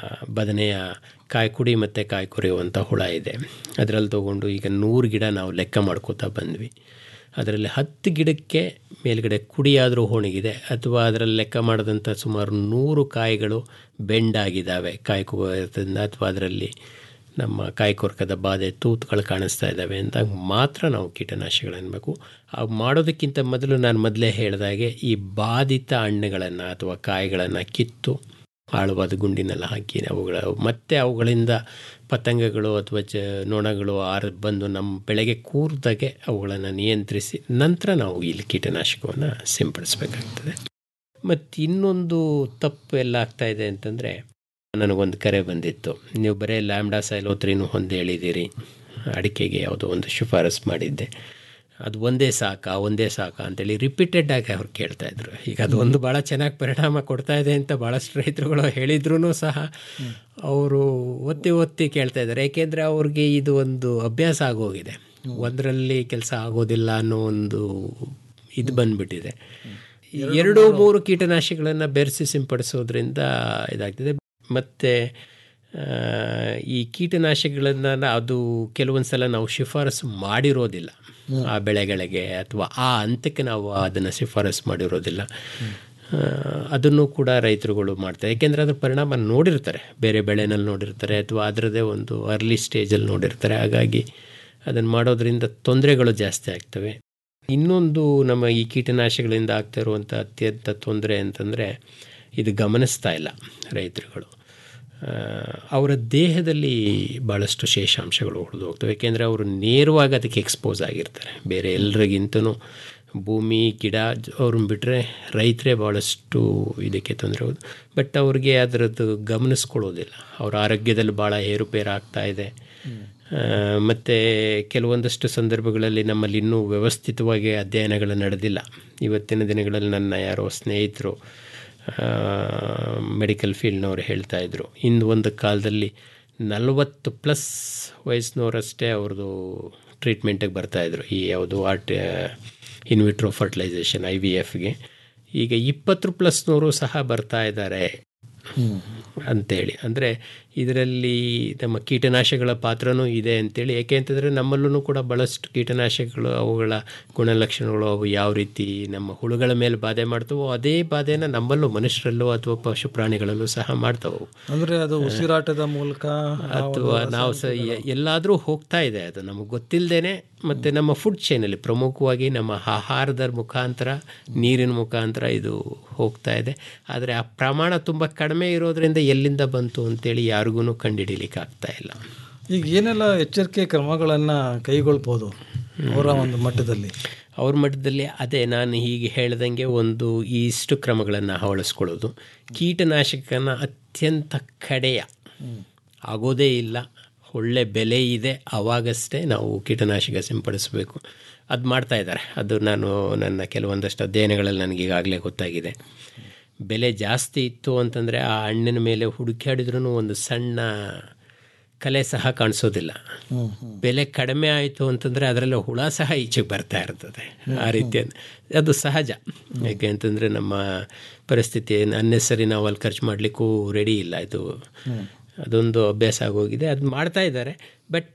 ಬದನೆಯ ಕಾಯ್ಕುಡಿ ಮತ್ತು ಕಾಯಿ ಕೊರೆಯುವಂಥ ಹುಳ ಇದೆ ಅದರಲ್ಲಿ ತೊಗೊಂಡು ಈಗ ನೂರು ಗಿಡ ನಾವು ಲೆಕ್ಕ ಮಾಡ್ಕೋತಾ ಬಂದ್ವಿ ಅದರಲ್ಲಿ ಹತ್ತು ಗಿಡಕ್ಕೆ ಮೇಲ್ಗಡೆ ಕುಡಿಯಾದರೂ ಹೋಣಿಗಿದೆ ಅಥವಾ ಅದರಲ್ಲಿ ಲೆಕ್ಕ ಮಾಡಿದಂಥ ಸುಮಾರು ನೂರು ಕಾಯಿಗಳು ಬೆಂಡಾಗಿದ್ದಾವೆ ಕಾಯಿ ಕೊರದಿಂದ ಅಥವಾ ಅದರಲ್ಲಿ ನಮ್ಮ ಕಾಯಿ ಕೊರಕದ ಬಾಧೆ ತೂತುಗಳು ಕಾಣಿಸ್ತಾ ಇದ್ದಾವೆ ಅಂದಾಗ ಮಾತ್ರ ನಾವು ಕೀಟನಾಶಕಗಳು ಅನ್ಬೇಕು ಆ ಮಾಡೋದಕ್ಕಿಂತ ಮೊದಲು ನಾನು ಮೊದಲೇ ಹೇಳಿದಾಗೆ ಈ ಬಾಧಿತ ಹಣ್ಣುಗಳನ್ನು ಅಥವಾ ಕಾಯಿಗಳನ್ನು ಕಿತ್ತು ಆಳವಾದ ಗುಂಡಿನೆಲ್ಲ ಹಾಕಿ ಅವುಗಳ ಮತ್ತೆ ಅವುಗಳಿಂದ ಪತಂಗಗಳು ಅಥವಾ ಚ ನೊಣಗಳು ಆರ ಬಂದು ನಮ್ಮ ಬೆಳೆಗೆ ಕೂರ್ದಾಗೆ ಅವುಗಳನ್ನು ನಿಯಂತ್ರಿಸಿ ನಂತರ ನಾವು ಇಲ್ಲಿ ಕೀಟನಾಶಕವನ್ನು ಸಿಂಪಡಿಸಬೇಕಾಗ್ತದೆ ಮತ್ತು ಇನ್ನೊಂದು ತಪ್ಪು ಎಲ್ಲ ಆಗ್ತಾ ಇದೆ ಅಂತಂದರೆ ನನಗೊಂದು ಕರೆ ಬಂದಿತ್ತು ನೀವು ಬರೀ ಲ್ಯಾಂಬ್ಡಾ ಸೈಲೋತ್ರಿನೂ ಹೊಂದಿ ಹೇಳಿದ್ದೀರಿ ಅಡಿಕೆಗೆ ಯಾವುದೋ ಒಂದು ಶಿಫಾರಸ್ ಮಾಡಿದ್ದೆ ಅದು ಒಂದೇ ಸಾಕ ಒಂದೇ ಸಾಕ ಅಂತೇಳಿ ರಿಪೀಟೆಡ್ ಆಗಿ ಅವ್ರು ಕೇಳ್ತಾ ಇದ್ರು ಈಗ ಅದು ಒಂದು ಭಾಳ ಚೆನ್ನಾಗಿ ಪರಿಣಾಮ ಕೊಡ್ತಾ ಇದೆ ಅಂತ ಭಾಳಷ್ಟು ರೈತರುಗಳು ಹೇಳಿದ್ರೂ ಸಹ ಅವರು ಒತ್ತಿ ಒತ್ತಿ ಕೇಳ್ತಾ ಇದ್ದಾರೆ ಏಕೆಂದರೆ ಅವ್ರಿಗೆ ಇದು ಒಂದು ಅಭ್ಯಾಸ ಆಗೋಗಿದೆ ಒಂದರಲ್ಲಿ ಕೆಲಸ ಆಗೋದಿಲ್ಲ ಅನ್ನೋ ಒಂದು ಇದು ಬಂದ್ಬಿಟ್ಟಿದೆ ಎರಡು ಮೂರು ಕೀಟನಾಶಕಗಳನ್ನು ಬೆರೆಸಿ ಸಿಂಪಡಿಸೋದ್ರಿಂದ ಇದಾಗ್ತದೆ ಮತ್ತು ಆ, ಈ ಕೀಟನಾಶಕಗಳನ್ನು ಅದು ಕೆಲವೊಂದು ಸಲ ನಾವು ಶಿಫಾರಸು ಮಾಡಿರೋದಿಲ್ಲ ಆ ಬೆಳೆಗಳಿಗೆ ಅಥವಾ ಆ ಹಂತಕ್ಕೆ ನಾವು ಅದನ್ನು ಶಿಫಾರಸು ಮಾಡಿರೋದಿಲ್ಲ ಆ, ಅದನ್ನು ಕೂಡ ರೈತರುಗಳು ಮಾಡ್ತಾರೆ ಯಾಕೆಂದರೆ ಅದ್ರ ಪರಿಣಾಮ ನೋಡಿರ್ತಾರೆ ಬೇರೆ ಬೆಳೆನಲ್ಲಿ ನೋಡಿರ್ತಾರೆ ಅಥವಾ ಅದರದ್ದೇ ಒಂದು ಅರ್ಲಿ ಸ್ಟೇಜಲ್ಲಿ ನೋಡಿರ್ತಾರೆ ಹಾಗಾಗಿ ಅದನ್ನು ಮಾಡೋದ್ರಿಂದ ತೊಂದರೆಗಳು ಜಾಸ್ತಿ ಆಗ್ತವೆ ಇನ್ನೊಂದು ನಮ್ಮ ಈ ಕೀಟನಾಶಕಗಳಿಂದ ಆಗ್ತಾ ಇರುವಂಥ ಅತ್ಯಂತ ತೊಂದರೆ ಅಂತಂದರೆ ಇದು ಗಮನಿಸ್ತಾ ಇಲ್ಲ ರೈತರುಗಳು ಆ, ಅವರ ದೇಹದಲ್ಲಿ ಭಾಳಷ್ಟು ಶೇಷಾಂಶಗಳು ಉಳಿದು ಹೋಗ್ತವೆ ಏಕೆಂದರೆ ಅವರು ನೇರವಾಗಿ ಅದಕ್ಕೆ ಎಕ್ಸ್ಪೋಸ್ ಆಗಿರ್ತಾರೆ ಬೇರೆ ಎಲ್ರಿಗಿಂತನೂ ಭೂಮಿ ಗಿಡ ಅವ್ರನ್ನ ಬಿಟ್ಟರೆ ರೈತರೇ ಭಾಳಷ್ಟು ಇದಕ್ಕೆ ತೊಂದರೆ ಹೌದು ಬಟ್ ಅವ್ರಿಗೆ ಅದರದ್ದು ಗಮನಿಸ್ಕೊಳ್ಳೋದಿಲ್ಲ ಅವ್ರ ಆರೋಗ್ಯದಲ್ಲಿ ಭಾಳ ಏರುಪೇರು ಆಗ್ತಾ ಇದೆ ಮತ್ತು ಕೆಲವೊಂದಷ್ಟು ಸಂದರ್ಭಗಳಲ್ಲಿ ನಮ್ಮಲ್ಲಿ ಇನ್ನೂ ವ್ಯವಸ್ಥಿತವಾಗಿ ಅಧ್ಯಯನಗಳು ನಡೆದಿಲ್ಲ ಇವತ್ತಿನ ದಿನಗಳಲ್ಲಿ ನನ್ನ ಯಾರೋ ಸ್ನೇಹಿತರು ಮೆಡಿಕಲ್ ಫೀಲ್ಡ್ನವ್ರು ಹೇಳ್ತಾ ಇದ್ರು ಇಂದು ಒಂದು ಕಾಲದಲ್ಲಿ ನಲವತ್ತು ಪ್ಲಸ್ ವಯಸ್ಸಿನವರಷ್ಟೇ ಅವ್ರದ್ದು ಟ್ರೀಟ್ಮೆಂಟಿಗೆ ಬರ್ತಾಯಿದ್ರು ಈ ಯಾವುದು ART in vitro fertilization I V ಎಫ್ಗೆ ಈಗ ಇಪ್ಪತ್ತು ಪ್ಲಸ್ನವರು ಸಹ ಬರ್ತಾ ಇದ್ದಾರೆ ಅಂತೇಳಿ ಅಂದರೆ ಇದರಲ್ಲಿ ನಮ್ಮ ಕೀಟನಾಶಕಗಳ ಪಾತ್ರನೂ ಇದೆ ಅಂತೇಳಿ ಏಕೆ ಅಂತಂದರೆ ನಮ್ಮಲ್ಲೂ ಕೂಡ ಭಾಳಷ್ಟು ಕೀಟನಾಶಕಗಳು ಅವುಗಳ ಗುಣಲಕ್ಷಣಗಳು ಅವು ಯಾವ ರೀತಿ ನಮ್ಮ ಹುಳುಗಳ ಮೇಲೆ ಬಾಧೆ ಮಾಡ್ತವೋ ಅದೇ ಬಾಧೆನ ನಮ್ಮಲ್ಲೂ ಮನುಷ್ಯರಲ್ಲೂ ಅಥವಾ ಪಶು ಪ್ರಾಣಿಗಳಲ್ಲೂ ಸಹ ಮಾಡ್ತವೆ ಅವು. ಅಂದರೆ ಅದು ಉಸಿರಾಟದ ಮೂಲಕ ಅಥವಾ ನಾವು ಸಹ ಎ- ಎಲ್ಲಾದರೂ ಹೋಗ್ತಾ ಇದೆ ಅದು ನಮಗೆ ಗೊತ್ತಿಲ್ಲದೇನೆ ಮತ್ತು ನಮ್ಮ ಫುಡ್ ಚೈನಲ್ಲಿ ಪ್ರಮುಖವಾಗಿ ನಮ್ಮ ಆಹಾರದ ಮುಖಾಂತರ ನೀರಿನ ಮುಖಾಂತರ ಇದು ಹೋಗ್ತಾ ಇದೆ ಆದರೆ ಆ ಪ್ರಮಾಣ ತುಂಬ ಕಡಿಮೆ ಇರೋದ್ರಿಂದ ಎಲ್ಲಿಂದ ಬಂತು ಅಂತೇಳಿ ಯಾರಿಗೂ ಕಂಡುಹಿಡಿಲಿಕ್ಕೆ ಆಗ್ತಾ ಇಲ್ಲ ಈಗ ಏನೆಲ್ಲ ಎಚ್ಚರಿಕೆ ಕ್ರಮಗಳನ್ನು ಕೈಗೊಳ್ಬೋದು ಅವರ ಒಂದು ಮಟ್ಟದಲ್ಲಿ ಅವ್ರ ಮಟ್ಟದಲ್ಲಿ ಅದೇ ನಾನು ಹೀಗೆ ಹೇಳ್ದಂಗೆ ಒಂದು ಇಷ್ಟು ಕ್ರಮಗಳನ್ನು ಅಳವಡಿಸ್ಕೊಳ್ಳೋದು ಕೀಟನಾಶಕನ ಅತ್ಯಂತ ಕಡೆಯ ಆಗೋದೇ ಇಲ್ಲ ಒಳ್ಳೆ ಬೆಲೆ ಇದೆ ಆವಾಗಷ್ಟೇ ನಾವು ಕೀಟನಾಶಕ ಸಿಂಪಡಿಸಬೇಕು ಅದು ಮಾಡ್ತಾ ಇದ್ದಾರೆ ಅದು ನಾನು ನನ್ನ ಕೆಲವೊಂದಷ್ಟು ಅಧ್ಯಯನಗಳಲ್ಲಿ ನನಗೆ ಈಗಾಗಲೇ ಗೊತ್ತಾಗಿದೆ ಬೆಲೆ ಜಾಸ್ತಿ ಇತ್ತು ಅಂತಂದರೆ ಆ ಹಣ್ಣಿನ ಮೇಲೆ ಹುಡುಕಾಡಿದ್ರೂ ಒಂದು ಸಣ್ಣ ಕಲೆ ಸಹ ಕಾಣಿಸೋದಿಲ್ಲ ಬೆಲೆ ಕಡಿಮೆ ಆಯಿತು ಅಂತಂದರೆ ಅದರಲ್ಲಿ ಹುಳ ಸಹ ಈಚೆಗೆ ಬರ್ತಾ ಇರ್ತದೆ ಆ ರೀತಿಯ ಅದು ಸಹಜ ಯಾಕೆ ಅಂತಂದರೆ ನಮ್ಮ ಪರಿಸ್ಥಿತಿ ಅನ್ನೆಸರಿ ನಾವು ಅಲ್ಲಿ ಖರ್ಚು ಮಾಡಲಿಕ್ಕೂ ರೆಡಿ ಇಲ್ಲ ಇದು ಅದೊಂದು ಅಭ್ಯಾಸ ಆಗೋಗಿದೆ ಅದು ಮಾಡ್ತಾ ಇದ್ದಾರೆ ಬಟ್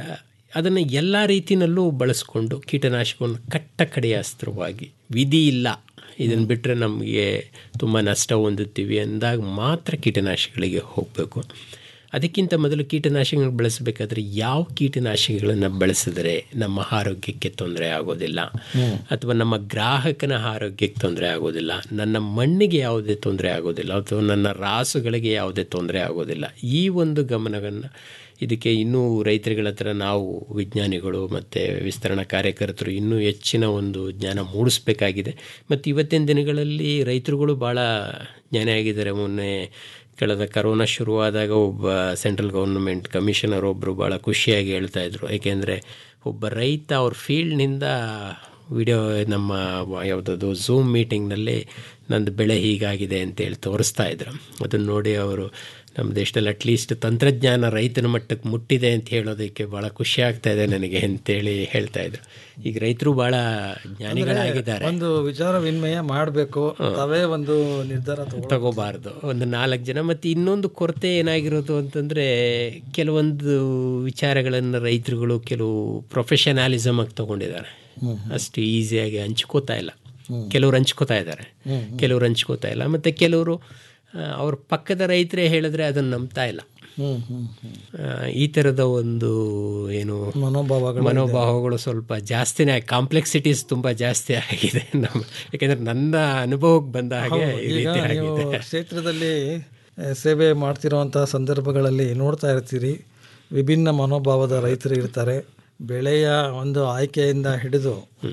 ಅದನ್ನು ಎಲ್ಲ ರೀತಿಯಲ್ಲೂ ಬಳಸ್ಕೊಂಡು ಕೀಟನಾಶಕವನ್ನು ಕಟ್ಟ ಕಡೆಯ ಅಸ್ತ್ರವಾಗಿ ವಿಧಿ ಇಲ್ಲ ಇದನ್ನು ಬಿಟ್ಟರೆ ನಮಗೆ ತುಂಬ ನಷ್ಟ ಹೊಂದುತ್ತೀವಿ ಅಂದಾಗ ಮಾತ್ರ ಕೀಟನಾಶಕಗಳಿಗೆ ಹೋಗಬೇಕು ಅದಕ್ಕಿಂತ ಮೊದಲು ಕೀಟನಾಶಕಗಳು ಬಳಸಬೇಕಾದ್ರೆ ಯಾವ ಕೀಟನಾಶಕಗಳನ್ನು ಬಳಸಿದರೆ ನಮ್ಮ ಆರೋಗ್ಯಕ್ಕೆ ತೊಂದರೆ ಆಗೋದಿಲ್ಲ ಅಥವಾ ನಮ್ಮ ಗ್ರಾಹಕನ ಆರೋಗ್ಯಕ್ಕೆ ತೊಂದರೆ ಆಗೋದಿಲ್ಲ ನನ್ನ ಮಣ್ಣಿಗೆ ಯಾವುದೇ ತೊಂದರೆ ಆಗೋದಿಲ್ಲ ಅಥವಾ ನನ್ನ ರಾಸುಗಳಿಗೆ ಯಾವುದೇ ತೊಂದರೆ ಆಗೋದಿಲ್ಲ ಈ ಒಂದು ಗಮನವನ್ನು ಇದಕ್ಕೆ ಇನ್ನೂ ರೈತರುಗಳ ಹತ್ರ ನಾವು ವಿಜ್ಞಾನಿಗಳು ಮತ್ತು ವಿಸ್ತರಣಾ ಕಾರ್ಯಕರ್ತರು ಇನ್ನೂ ಹೆಚ್ಚಿನ ಒಂದು ಜ್ಞಾನ ಮೂಡಿಸ್ಬೇಕಾಗಿದೆ ಮತ್ತು ಇವತ್ತಿನ ದಿನಗಳಲ್ಲಿ ರೈತರುಗಳು ಭಾಳ ಜ್ಞಾನಿ ಆಗಿದ್ದಾರೆ ಮೊನ್ನೆ ಕಳೆದ ಕರೋನಾ ಶುರುವಾದಾಗ ಒಬ್ಬ ಸೆಂಟ್ರಲ್ ಗೌರ್ಮೆಂಟ್ ಕಮಿಷನರ್ ಒಬ್ಬರು ಭಾಳ ಖುಷಿಯಾಗಿ ಹೇಳ್ತಾ ಇದ್ರು ಏಕೆಂದರೆ ಒಬ್ಬ ರೈತ ಅವ್ರ ಫೀಲ್ಡ್ನಿಂದ ವಿಡಿಯೋ ನಮ್ಮ ಯಾವುದದು ಝೂಮ್ ಮೀಟಿಂಗ್ನಲ್ಲಿ ನಂದು ಬೆಳೆ ಹೀಗಾಗಿದೆ ಅಂತೇಳಿ ತೋರಿಸ್ತಾ ಇದ್ರು ಅದನ್ನು ನೋಡಿ ಅವರು ನಮ್ಮ ದೇಶದಲ್ಲಿ ಅಟ್ಲೀಸ್ಟ್ ತಂತ್ರಜ್ಞಾನ ರೈತನ ಮಟ್ಟಕ್ಕೆ ಮುಟ್ಟಿದೆ ಅಂತ ಹೇಳೋದಕ್ಕೆ ಭಾಳ ಖುಷಿ ಆಗ್ತಾ ಇದೆ ನನಗೆ ಅಂತೇಳಿ ಹೇಳ್ತಾ ಇದ್ರು ಈಗ ರೈತರು ಭಾಳ ಜ್ಞಾನಿಗಳಾಗಿದ್ದಾರೆ ಒಂದು ವಿಚಾರ ವಿನಿಮಯ ಮಾಡಬೇಕು ತಾವೇ ಒಂದು ನಿರ್ಧಾರ ತಗೊಳ್ಬೇಕು. ತಗೋಬಾರ್ದು ಒಂದು ನಾಲ್ಕು ಜನ ಮತ್ತು ಇನ್ನೊಂದು ಕೊರತೆ ಏನಾಗಿರೋದು ಅಂತಂದರೆ ಕೆಲವೊಂದು ವಿಚಾರಗಳನ್ನು ರೈತರುಗಳು ಕೆಲವು ಪ್ರೊಫೆಷನಾಲಿಸಮ್ ಆಗಿ ತಗೊಂಡಿದ್ದಾರೆ ಅಷ್ಟು ಈಸಿಯಾಗಿ ಹಂಚ್ಕೋತಾ ಇಲ್ಲ ಕೆಲವರು ಹಂಚ್ಕೋತಾ ಇದ್ದಾರೆ ಕೆಲವರು ಹಂಚ್ಕೋತಾ ಇಲ್ಲ ಮತ್ತು ಕೆಲವರು ಆ, ಅವ್ರ ಪಕ್ಕದ ರೈತರೇ ಹೇಳಿದ್ರೆ ಅದನ್ನು ನಂಬ್ತಾ ಇಲ್ಲ ಹ್ಮ್ ಹ್ಮ್ ಹ್ಮ್. ಆ, ಈ ಥರದ ಒಂದು ಏನು ಮನೋಭಾವಗಳು ಮನೋಭಾವಗಳು ಸ್ವಲ್ಪ ಜಾಸ್ತಿನೇ ಕಾಂಪ್ಲೆಕ್ಸಿಟೀಸ್ ತುಂಬ ಜಾಸ್ತಿ ಆಗಿದೆ ನಮ್ಮ ಯಾಕೆಂದರೆ ನನ್ನ ಅನುಭವಕ್ಕೆ ಬಂದ ಹಾಗೆ ಹೌದು, ಈ ಈಗ ರೀತಿ ನೀವು ಆಗಿದೆ ಕ್ಷೇತ್ರದಲ್ಲಿ ಆ, ಸೇವೆ ಮಾಡ್ತಿರೋವಂಥ ಸಂದರ್ಭಗಳಲ್ಲಿ ನೋಡ್ತಾ ಇರ್ತೀರಿ ವಿಭಿನ್ನ ಮನೋಭಾವದ ರೈತರು ಇರ್ತಾರೆ ಬೆಳೆಯ ಒಂದು ಆಯ್ಕೆಯಿಂದ ಹಿಡಿದು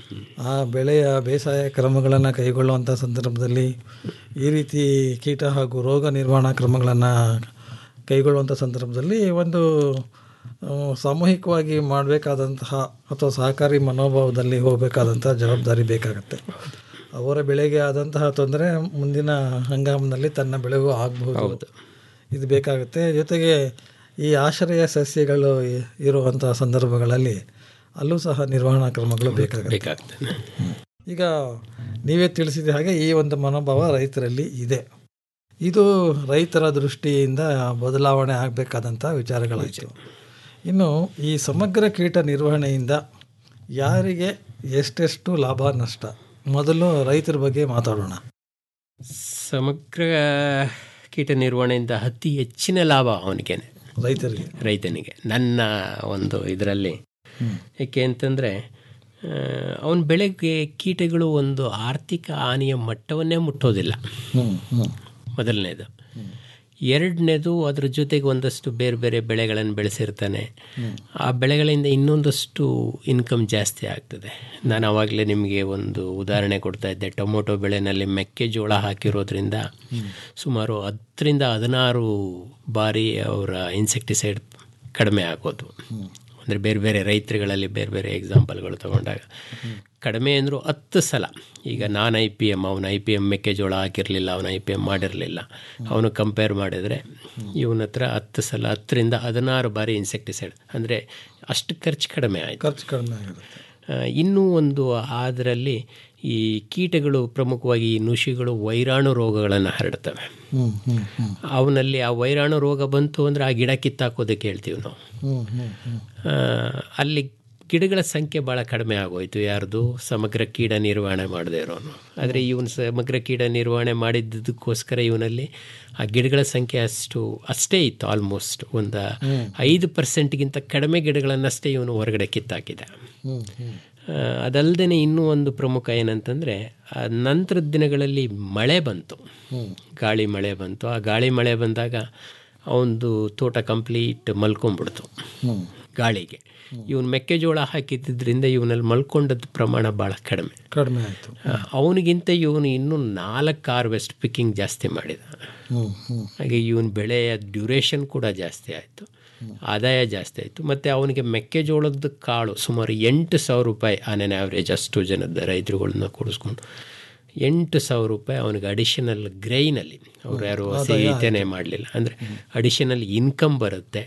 ಆ ಬೆಳೆಯ ಬೇಸಾಯ ಕ್ರಮಗಳನ್ನು ಕೈಗೊಳ್ಳುವಂಥ ಸಂದರ್ಭದಲ್ಲಿ ಈ ರೀತಿ ಕೀಟ ಹಾಗೂ ರೋಗ ನಿರ್ವಹಣಾ ಕ್ರಮಗಳನ್ನು ಕೈಗೊಳ್ಳುವಂಥ ಸಂದರ್ಭದಲ್ಲಿ ಒಂದು ಆ, ಸಾಮೂಹಿಕವಾಗಿ ಮಾಡಬೇಕಾದಂತಹ ಅಥವಾ ಸಹಕಾರಿ ಮನೋಭಾವದಲ್ಲಿ ಹೋಗಬೇಕಾದಂತಹ ಜವಾಬ್ದಾರಿ ಬೇಕಾಗತ್ತೆ ಅವರ ಬೆಳೆಗೆ ಆದಂತಹ ತೊಂದರೆ ಮುಂದಿನ ಹಂಗಾಮಿನಲ್ಲಿ ತನ್ನ ಬೆಳೆಗೂ ಆಗಬಹುದು ಇದು ಬೇಕಾಗುತ್ತೆ ಜೊತೆಗೆ ಈ ಆಶ್ರಯ ಸಸ್ಯಗಳು ಇ- ಇರುವಂತಹ ಸಂದರ್ಭಗಳಲ್ಲಿ ಅಲ್ಲೂ ಸಹ ನಿರ್ವಹಣಾ ಕ್ರಮಗಳು ಬೇಕಾಗುತ್ತೆ ಬೇಕಾಗ್ತದೆ ಈಗ ನೀವೇ ತಿಳಿಸಿದ ಹಾಗೆ ಈ ಒಂದು ಮನೋಭಾವ ರೈತರಲ್ಲಿ ಇದೆ ಇದು ರೈತರ ದೃಷ್ಟಿಯಿಂದ ಬದಲಾವಣೆ ಆಗಬೇಕಾದಂಥ ವಿಚಾರಗಳಾಯಿತು ಇನ್ನು ಈ ಸಮಗ್ರ ಕೀಟ ನಿರ್ವಹಣೆಯಿಂದ ಯಾರಿಗೆ ಎಷ್ಟೆಷ್ಟು ಲಾಭ ನಷ್ಟ ಮೊದಲು ರೈತರ ಬಗ್ಗೆ ಮಾತಾಡೋಣ ಸಮಗ್ರ ಕೀಟ ನಿರ್ವಹಣೆಯಿಂದ ಅತಿ ಹೆಚ್ಚಿನ ಲಾಭ ಅವನಿಗೇನೆ ರೈತರಿಗೆ ರೈತನಿಗೆ ನನ್ನ ಒಂದು ಇದರಲ್ಲಿ ಏಕೆ ಅಂತಂದರೆ ಅವನ ಬೆಳೆಗೆ ಕೀಟಗಳು ಒಂದು ಆರ್ಥಿಕ ಹಾನಿಯ ಮಟ್ಟವನ್ನೇ ಮುಟ್ಟೋದಿಲ್ಲ ಮೊದಲನೇದು ಎರಡನೇದು ಅದ್ರ ಜೊತೆಗೆ ಒಂದಷ್ಟು ಬೇರೆ ಬೇರೆ ಬೆಳೆಗಳನ್ನು ಬೆಳೆಸಿರ್ತಾನೆ ಆ ಬೆಳೆಗಳಿಂದ ಇನ್ನೊಂದಷ್ಟು ಇನ್ಕಮ್ ಜಾಸ್ತಿ ಆಗ್ತದೆ ನಾನು ಆವಾಗಲೇ ನಿಮಗೆ ಒಂದು ಉದಾಹರಣೆ ಕೊಡ್ತಾ ಇದ್ದೆ ಟೊಮೊಟೊ ಬೆಳೆನಲ್ಲಿ ಮೆಕ್ಕೆಜೋಳ ಹಾಕಿರೋದ್ರಿಂದ ಸುಮಾರು ಹತ್ತರಿಂದ ಹದಿನಾರು ಬಾರಿ ಅವರ ಇನ್ಸೆಕ್ಟಿಸೈಡ್ ಕಡಿಮೆ ಆಗೋದು ಅಂದರೆ ಬೇರೆ ಬೇರೆ ರೈತರುಗಳಲ್ಲಿ ಬೇರೆ ಬೇರೆ ಎಕ್ಸಾಂಪಲ್ಗಳು ತಗೊಂಡಾಗ ಕಡಿಮೆ ಅಂದರೂ ಹತ್ತು ಸಲ ಈಗ ನಾನು ಐ ಪಿ ಎಮ್ ಅವನು ಐ ಪಿ ಎಮ್ ಮೆಕ್ಕೆಜೋಳ ಹಾಕಿರಲಿಲ್ಲ ಅವನು ಐ ಪಿ ಎಮ್ ಮಾಡಿರಲಿಲ್ಲ ಅವನು ಕಂಪೇರ್ ಮಾಡಿದರೆ ಇವನ ಹತ್ರ ಹತ್ತು ಸಲ ಹತ್ತರಿಂದ ಹದಿನಾರು ಬಾರಿ ಇನ್ಸೆಕ್ಟಿಸೈಡ್ ಅಂದರೆ ಅಷ್ಟು ಖರ್ಚು ಕಡಿಮೆ ಆಯಿತು ಖರ್ಚು ಕಡಿಮೆ ಆಗಿರುತ್ತೆ ಇನ್ನೂ ಒಂದು ಅದರಲ್ಲಿ ಈ ಕೀಟಗಳು ಪ್ರಮುಖವಾಗಿ ಈ ನುಷಿಗಳು ವೈರಾಣು ರೋಗಗಳನ್ನು ಹರಡ್ತವೆ ಹ್ಮ್ ಹ್ಮ್ ಹ್ಮ್ ಅವನಲ್ಲಿ ಆ ವೈರಾಣು ರೋಗ ಬಂತು ಅಂದರೆ ಆ ಗಿಡ ಕಿತ್ತಾಕೋದಕ್ಕೆ ಹೇಳ್ತೀವಿ ನಾವು ಹ್ಮ್ ಹ್ಮ್ ಹ್ಮ್ ಆ, ಅಲ್ಲಿ ಗಿಡಗಳ ಸಂಖ್ಯೆ ಭಾಳ ಕಡಿಮೆ ಆಗೋಯ್ತು ಯಾರ್ದು ಸಮಗ್ರ ಕೀಟ ನಿರ್ವಹಣೆ ಮಾಡದೇ ಇರೋನು ಆದರೆ ಇವನು ಸಮಗ್ರ ಕೀಟ ನಿರ್ವಹಣೆ ಮಾಡಿದ್ದಕ್ಕೋಸ್ಕರ ಇವನಲ್ಲಿ ಆ ಗಿಡಗಳ ಸಂಖ್ಯೆ ಅಷ್ಟು ಅಷ್ಟೇ ಇತ್ತು ಆಲ್ಮೋಸ್ಟ್ ಒಂದು ಹ್ಮ್. ಐದು ಪರ್ಸೆಂಟ್ಗಿಂತ ಕಡಿಮೆ ಗಿಡಗಳನ್ನಷ್ಟೇ ಇವನು ಹೊರಗಡೆ ಕಿತ್ತಾಕಿದ ಹ್ಮ್ ಹ್ಮ್ ಅದಲ್ಲದೆ ಇನ್ನೂ ಒಂದು ಪ್ರಮುಖ ಏನಂತಂದರೆ ನಂತರದ ದಿನಗಳಲ್ಲಿ ಮಳೆ ಬಂತು ಹ್ಮ್. ಗಾಳಿ ಮಳೆ ಬಂತು ಆ ಗಾಳಿ ಮಳೆ ಬಂದಾಗ ಅವನದು ತೋಟ ಕಂಪ್ಲೀಟ್ ಮಲ್ಕೊಂಡ್ಬಿಡ್ತು ಹ್ಮ್. ಗಾಳಿಗೆ ಇವನು ಮೆಕ್ಕೆಜೋಳ ಹಾಕಿದ್ದರಿಂದ ಇವನಲ್ಲಿ ಮಲ್ಕೊಂಡದ್ದು ಪ್ರಮಾಣ ಭಾಳ ಕಡಿಮೆ ಕಡಿಮೆ ಆಯಿತು ಅವನಿಗಿಂತ ಇವನು ಇನ್ನೂ ನಾಲ್ಕು ಹಾರ್ವೆಸ್ಟ್ ಪಿಕ್ಕಿಂಗ್ ಜಾಸ್ತಿ ಮಾಡಿದ ಹ್ಮ್ ಹ್ಮ್ ಹಾಗೆ ಇವನ ಬೆಳೆಯ ಡ್ಯೂರೇಷನ್ ಕೂಡ ಜಾಸ್ತಿ ಆಯಿತು ಆದಾಯ ಜಾಸ್ತಿ ಆಯಿತು ಮತ್ತು ಅವನಿಗೆ ಮೆಕ್ಕೆಜೋಳದ ಕಾಳು ಸುಮಾರು ಎಂಟು ಸಾವಿರ ರೂಪಾಯಿ ಆನೇನೆ ಆವ್ರೇಜ್ ಅಷ್ಟು ಜನದ ರೈತರುಗಳನ್ನ ಕೂಡಿಸ್ಕೊಂಡು ಎಂಟು ಸಾವಿರ ರೂಪಾಯಿ ಅವನಿಗೆ ಅಡಿಷನಲ್ ಗ್ರೈನಲ್ಲಿ ಅವ್ರು ಯಾರು ಆದಾಯ ಸಹಿತನೇ ಮಾಡಲಿಲ್ಲ ಅಂದರೆ ಅಡಿಷನಲ್ ಇನ್ಕಮ್ ಬರುತ್ತೆ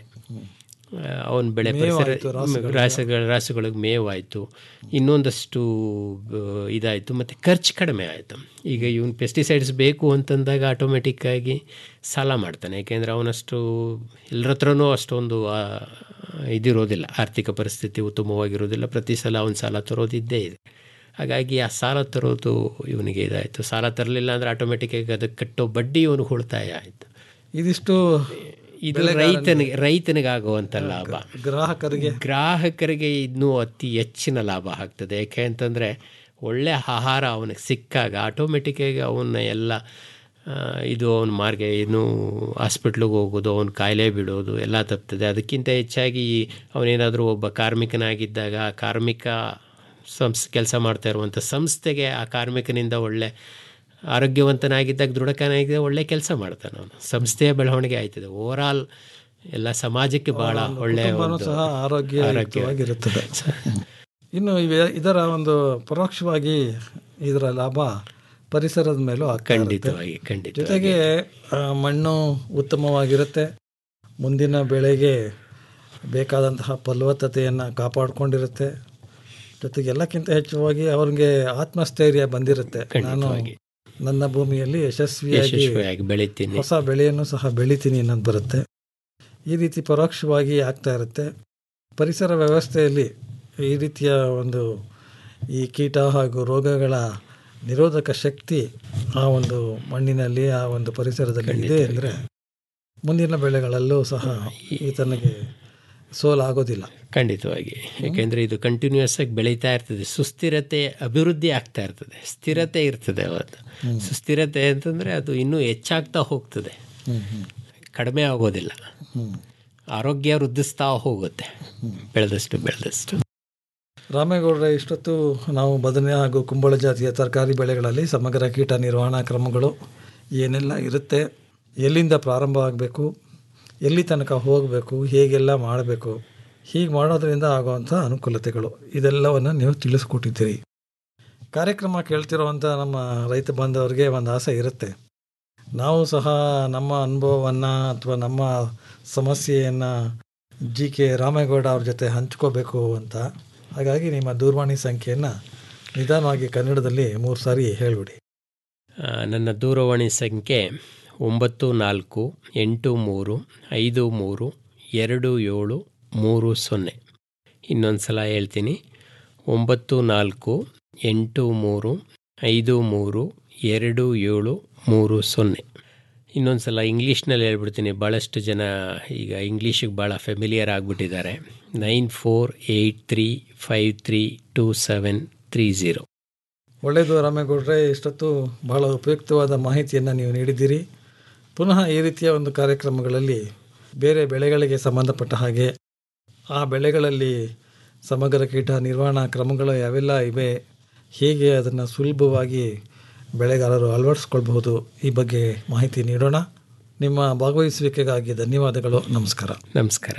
ಅವನ ಬೆಳೆ ಮೇವು ಪರಿಸರ ಆಯ್ತು, ರಾಸುಗಳಿಗೆ. ರಾಸಗಳ ರಾಸುಗಳಿಗೆ ಮೇವಾಯಿತು ಇನ್ನೊಂದಷ್ಟು ಆ, ಇದಾಯಿತು ಮತ್ತು ಖರ್ಚು ಕಡಿಮೆ ಆಯಿತು ಈಗ ಇವನು ಪೆಸ್ಟಿಸೈಡ್ಸ್ ಬೇಕು ಅಂತಂದಾಗ ಆಟೋಮೆಟಿಕ್ಕಾಗಿ ಸಾಲ ಮಾಡ್ತಾನೆ ಯಾಕೆಂದರೆ ಅವನಷ್ಟು ಎಲ್ಲರ ಹತ್ರನೂ ಅಷ್ಟೊಂದು ಆ, ಇದಿರೋದಿಲ್ಲ ಆರ್ಥಿಕ ಪರಿಸ್ಥಿತಿ ಉತ್ತಮವಾಗಿರೋದಿಲ್ಲ ಪ್ರತಿ ಸಲ ಅವನ ಸಾಲ ತರೋದಿದ್ದೇ ಇದೆ ಹಾಗಾಗಿ ಆ ಸಾಲ ತರೋದು ಇವನಿಗೆ ಇದಾಯಿತು ಸಾಲ ತರಲಿಲ್ಲ ಅಂದರೆ ಆಟೋಮೆಟಿಕ್ಕಾಗಿ ಅದಕ್ಕೆ ಕಟ್ಟೋ ಬಡ್ಡಿ ಇವನಿಗೆ ಉಳಿತಾಯ ಆಯಿತು ಇದಿಷ್ಟು ಇದು ಬೆಳೆಗಾರನಿಗೆ- ರೈತನಿಗೆ ರೈತನಿಗೆ ಆಗುವಂಥ ಲಾಭ ಗ್ರಾಹಕರಿಗೆ ಗ್ರಾಹಕರಿಗೆ ಇನ್ನೂ ಅತಿ ಹೆಚ್ಚಿನ ಲಾಭ ಆಗ್ತದೆ ಯಾಕೆ ಅಂತಂದರೆ ಒಳ್ಳೆಯ ಆಹಾರ ಅವನಿಗೆ ಸಿಕ್ಕಾಗ ಆಟೋಮೆಟಿಕ್ಕಾಗಿ ಅವನ್ನ ಎಲ್ಲ ಆ, ಇದು ಅವನ ಮಾರ್ಗ ಏನು ಹಾಸ್ಪಿಟ್ಲಿಗೆ ಹೋಗೋದು ಅವನ ಕಾಯಿಲೆ ಬಿಡೋದು ಎಲ್ಲ ತಪ್ತದೆ ಅದಕ್ಕಿಂತ ಹೆಚ್ಚಾಗಿ ಅವನೇನಾದರೂ ಒಬ್ಬ ಕಾರ್ಮಿಕನಾಗಿದ್ದಾಗ ಆ ಕಾರ್ಮಿಕ ಸಂಸ್ ಕೆಲಸ ಮಾಡ್ತಾ ಇರುವಂಥ ಸಂಸ್ಥೆಗೆ ಆ ಕಾರ್ಮಿಕನಿಂದ ಒಳ್ಳೆ ಆರೋಗ್ಯವಂತನಾಗಿದ್ದಾಗ ದೃಢಕನಾಗಿದ್ದಾಗ ಒಳ್ಳೆ ಕೆಲಸ ಮಾಡ್ತಾನೆ ಅವನು ಸಂಸ್ಥೆಯ ಬೆಳವಣಿಗೆ ಆಯ್ತದೆ ಓವರ್ ಆಲ್ ಎಲ್ಲ ಸಮಾಜಕ್ಕೆ ಭಾಳ ಒಳ್ಳೆಯ ಕುಟುಂಬನೂ ಒಂದು ಸಹ ಆರೋಗ್ಯವಾಗಿರುತ್ತದೆ ಇನ್ನು ಇವೆ- ಇದರ ಒಂದು ಪರೋಕ್ಷವಾಗಿ ಇದರ ಲಾಭ ಪರಿಸರದ ಮೇಲೂ ಆಗ್ತಾ ಇರುತ್ತೆ. ಖಂಡಿತವಾಗಿ ಖಂಡಿತ ಜೊತೆಗೆ ಆ, ಮಣ್ಣು ಉತ್ತಮವಾಗಿರುತ್ತೆ ಮುಂದಿನ ಬೆಳೆಗೆ ಬೇಕಾದಂತಹ ಫಲವತ್ತತೆಯನ್ನು ಕಾಪಾಡಿಕೊಂಡಿರುತ್ತೆ ಜೊತೆಗೆ ಎಲ್ಲಕ್ಕಿಂತ ಹೆಚ್ಚುವಾಗಿ ಅವ್ರಿಗೆ ಆತ್ಮಸ್ಥೈರ್ಯ ಬಂದಿರುತ್ತೆ ನಾನು ಖಂಡಿತವಾಗಿ. ನನ್ನ ಭೂಮಿಯಲ್ಲಿ ಯಶಸ್ವಿಯಾಗಿ ಯಶಸ್ವಿಯಾಗಿ ಬೆಳಿತೀನಿ ಹೊಸ ಬೆಳೆಯನ್ನು ಸಹ ಬೆಳಿತೀನಿ ಅನ್ನೋದು ಬರುತ್ತೆ ಈ ರೀತಿ ಪರೋಕ್ಷವಾಗಿ ಆಗ್ತಾ ಇರುತ್ತೆ ಪರಿಸರ ವ್ಯವಸ್ಥೆಯಲ್ಲಿ ಈ ರೀತಿಯ ಒಂದು ಈ ಕೀಟ ಹಾಗೂ ರೋಗಗಳ ನಿರೋಧಕ ಶಕ್ತಿ ಆ ಒಂದು ಮಣ್ಣಿನಲ್ಲಿ ಆ ಒಂದು ಪರಿಸರದಲ್ಲಿ ಇದೆ ಅಂದರೆ ಮುಂದಿನ ಬೆಳೆಗಳಲ್ಲೂ ಸಹ ಈತನಿಗೆ ಸೋಲಾಗೋದಿಲ್ಲ ಖಂಡಿತವಾಗಿ ಯಾಕೆಂದರೆ ಇದು ಕಂಟಿನ್ಯೂಸ್ ಆಗಿ ಬೆಳೀತಾ ಇರ್ತದೆ ಸುಸ್ಥಿರತೆ ಅಭಿವೃದ್ಧಿ ಆಗ್ತಾ ಇರ್ತದೆ ಸ್ಥಿರತೆ ಇರ್ತದೆ ಅವತ್ತು ಸುಸ್ಥಿರತೆ ಅಂತಂದರೆ ಅದು ಇನ್ನೂ ಹೆಚ್ಚಾಗ್ತಾ ಹೋಗ್ತದೆ ಕಡಿಮೆ ಆಗೋದಿಲ್ಲ ಆರೋಗ್ಯ ವೃದ್ಧಿಸ್ತಾ ಹೋಗುತ್ತೆ ಬೆಳೆದಷ್ಟು ಬೆಳೆದಷ್ಟು ರಾಮೇಗೌಡರ ಇಷ್ಟೊತ್ತು ನಾವು ಬದನೆ ಹಾಗೂ ಕುಂಬಳ ಜಾತಿಯ ತರಕಾರಿ ಬೆಳೆಗಳಲ್ಲಿ ಸಮಗ್ರ ಕೀಟ ನಿರ್ವಹಣಾ ಕ್ರಮಗಳು ಏನೆಲ್ಲ ಇರುತ್ತೆ ಎಲ್ಲಿಂದ ಪ್ರಾರಂಭ ಆಗಬೇಕು ಎಲ್ಲಿ ತನಕ ಹೋಗಬೇಕು ಹೇಗೆಲ್ಲ ಮಾಡಬೇಕು ಹೀಗೆ ಮಾಡೋದ್ರಿಂದ ಆಗುವಂಥ ಅನುಕೂಲತೆಗಳು ಇದೆಲ್ಲವನ್ನು ನೀವು ತಿಳಿಸ್ಕೊಟ್ಟಿದ್ದೀರಿ ಕಾರ್ಯಕ್ರಮ ಕೇಳ್ತಿರೋವಂಥ ನಮ್ಮ ರೈತ ಬಾಂಧವರಿಗೆ ಒಂದು ಆಸೆ ಇರುತ್ತೆ ನಾವು ಸಹ ನಮ್ಮ ಅನುಭವವನ್ನು ಅಥವಾ ನಮ್ಮ ಸಮಸ್ಯೆಯನ್ನು ಜಿ ಕೆ ರಾಮೇಗೌಡ ಅವ್ರ ಜೊತೆ ಹಂಚ್ಕೋಬೇಕು ಅಂತ ಹಾಗಾಗಿ ನಿಮ್ಮ ದೂರವಾಣಿ ಸಂಖ್ಯೆಯನ್ನು ನಿಧಾನವಾಗಿ ಕನ್ನಡದಲ್ಲಿ ಮೂರು ಸಾರಿ ಹೇಳಿಬಿಡಿ ಆ, ನನ್ನ ದೂರವಾಣಿ ಸಂಖ್ಯೆ ಒಂಬತ್ತು ನಾಲ್ಕು ಎಂಟು ಮೂರು ಐದು ಮೂರು ಎರಡು ಏಳು ಮೂರು ಸೊನ್ನೆ ಇನ್ನೊಂದು ಸಲ ಹೇಳ್ತೀನಿ ಒಂಬತ್ತು ನಾಲ್ಕು ಎಂಟು ಮೂರು ಐದು ಮೂರು ಎರಡು ಏಳು ಮೂರು ಸೊನ್ನೆ ಇನ್ನೊಂದು ಸಲ ಇಂಗ್ಲೀಷ್ನಲ್ಲಿ ಹೇಳ್ಬಿಡ್ತೀನಿ ಭಾಳಷ್ಟು ಜನ ಈಗ ಇಂಗ್ಲೀಷಿಗೆ ಭಾಳ ಫೆಮಿಲಿಯರ್ ಆಗಿಬಿಟ್ಟಿದ್ದಾರೆ nine four eight three five three two seven three zero ಒಳ್ಳೆಯದು ರಾಮೇಗೌಡ್ರೆ ಇಷ್ಟೊತ್ತು ಬಹಳ ಉಪಯುಕ್ತವಾದ ಮಾಹಿತಿಯನ್ನು ನೀವು ನೀಡಿದ್ದೀರಿ ಪುನಃ ಈ ರೀತಿಯ ಒಂದು ಕಾರ್ಯಕ್ರಮಗಳಲ್ಲಿ ಬೇರೆ ಬೆಳೆಗಳಿಗೆ ಸಂಬಂಧಪಟ್ಟ ಹಾಗೆ ಆ ಬೆಳೆಗಳಲ್ಲಿ ಸಮಗ್ರ ಕೀಟ ನಿರ್ವಹಣಾ ಕ್ರಮಗಳು ಯಾವೆಲ್ಲ ಇವೆ ಹೇಗೆ ಅದನ್ನು ಸುಲಭವಾಗಿ ಬೆಳೆಗಾರರು ಅಳವಡಿಸ್ಕೊಳ್ಬಹುದು ಈ ಬಗ್ಗೆ ಮಾಹಿತಿ ನೀಡೋಣ ನಿಮ್ಮ ಭಾಗವಹಿಸುವಿಕೆಗಾಗಿ ಧನ್ಯವಾದಗಳು ನಮಸ್ಕಾರ ನಮಸ್ಕಾರ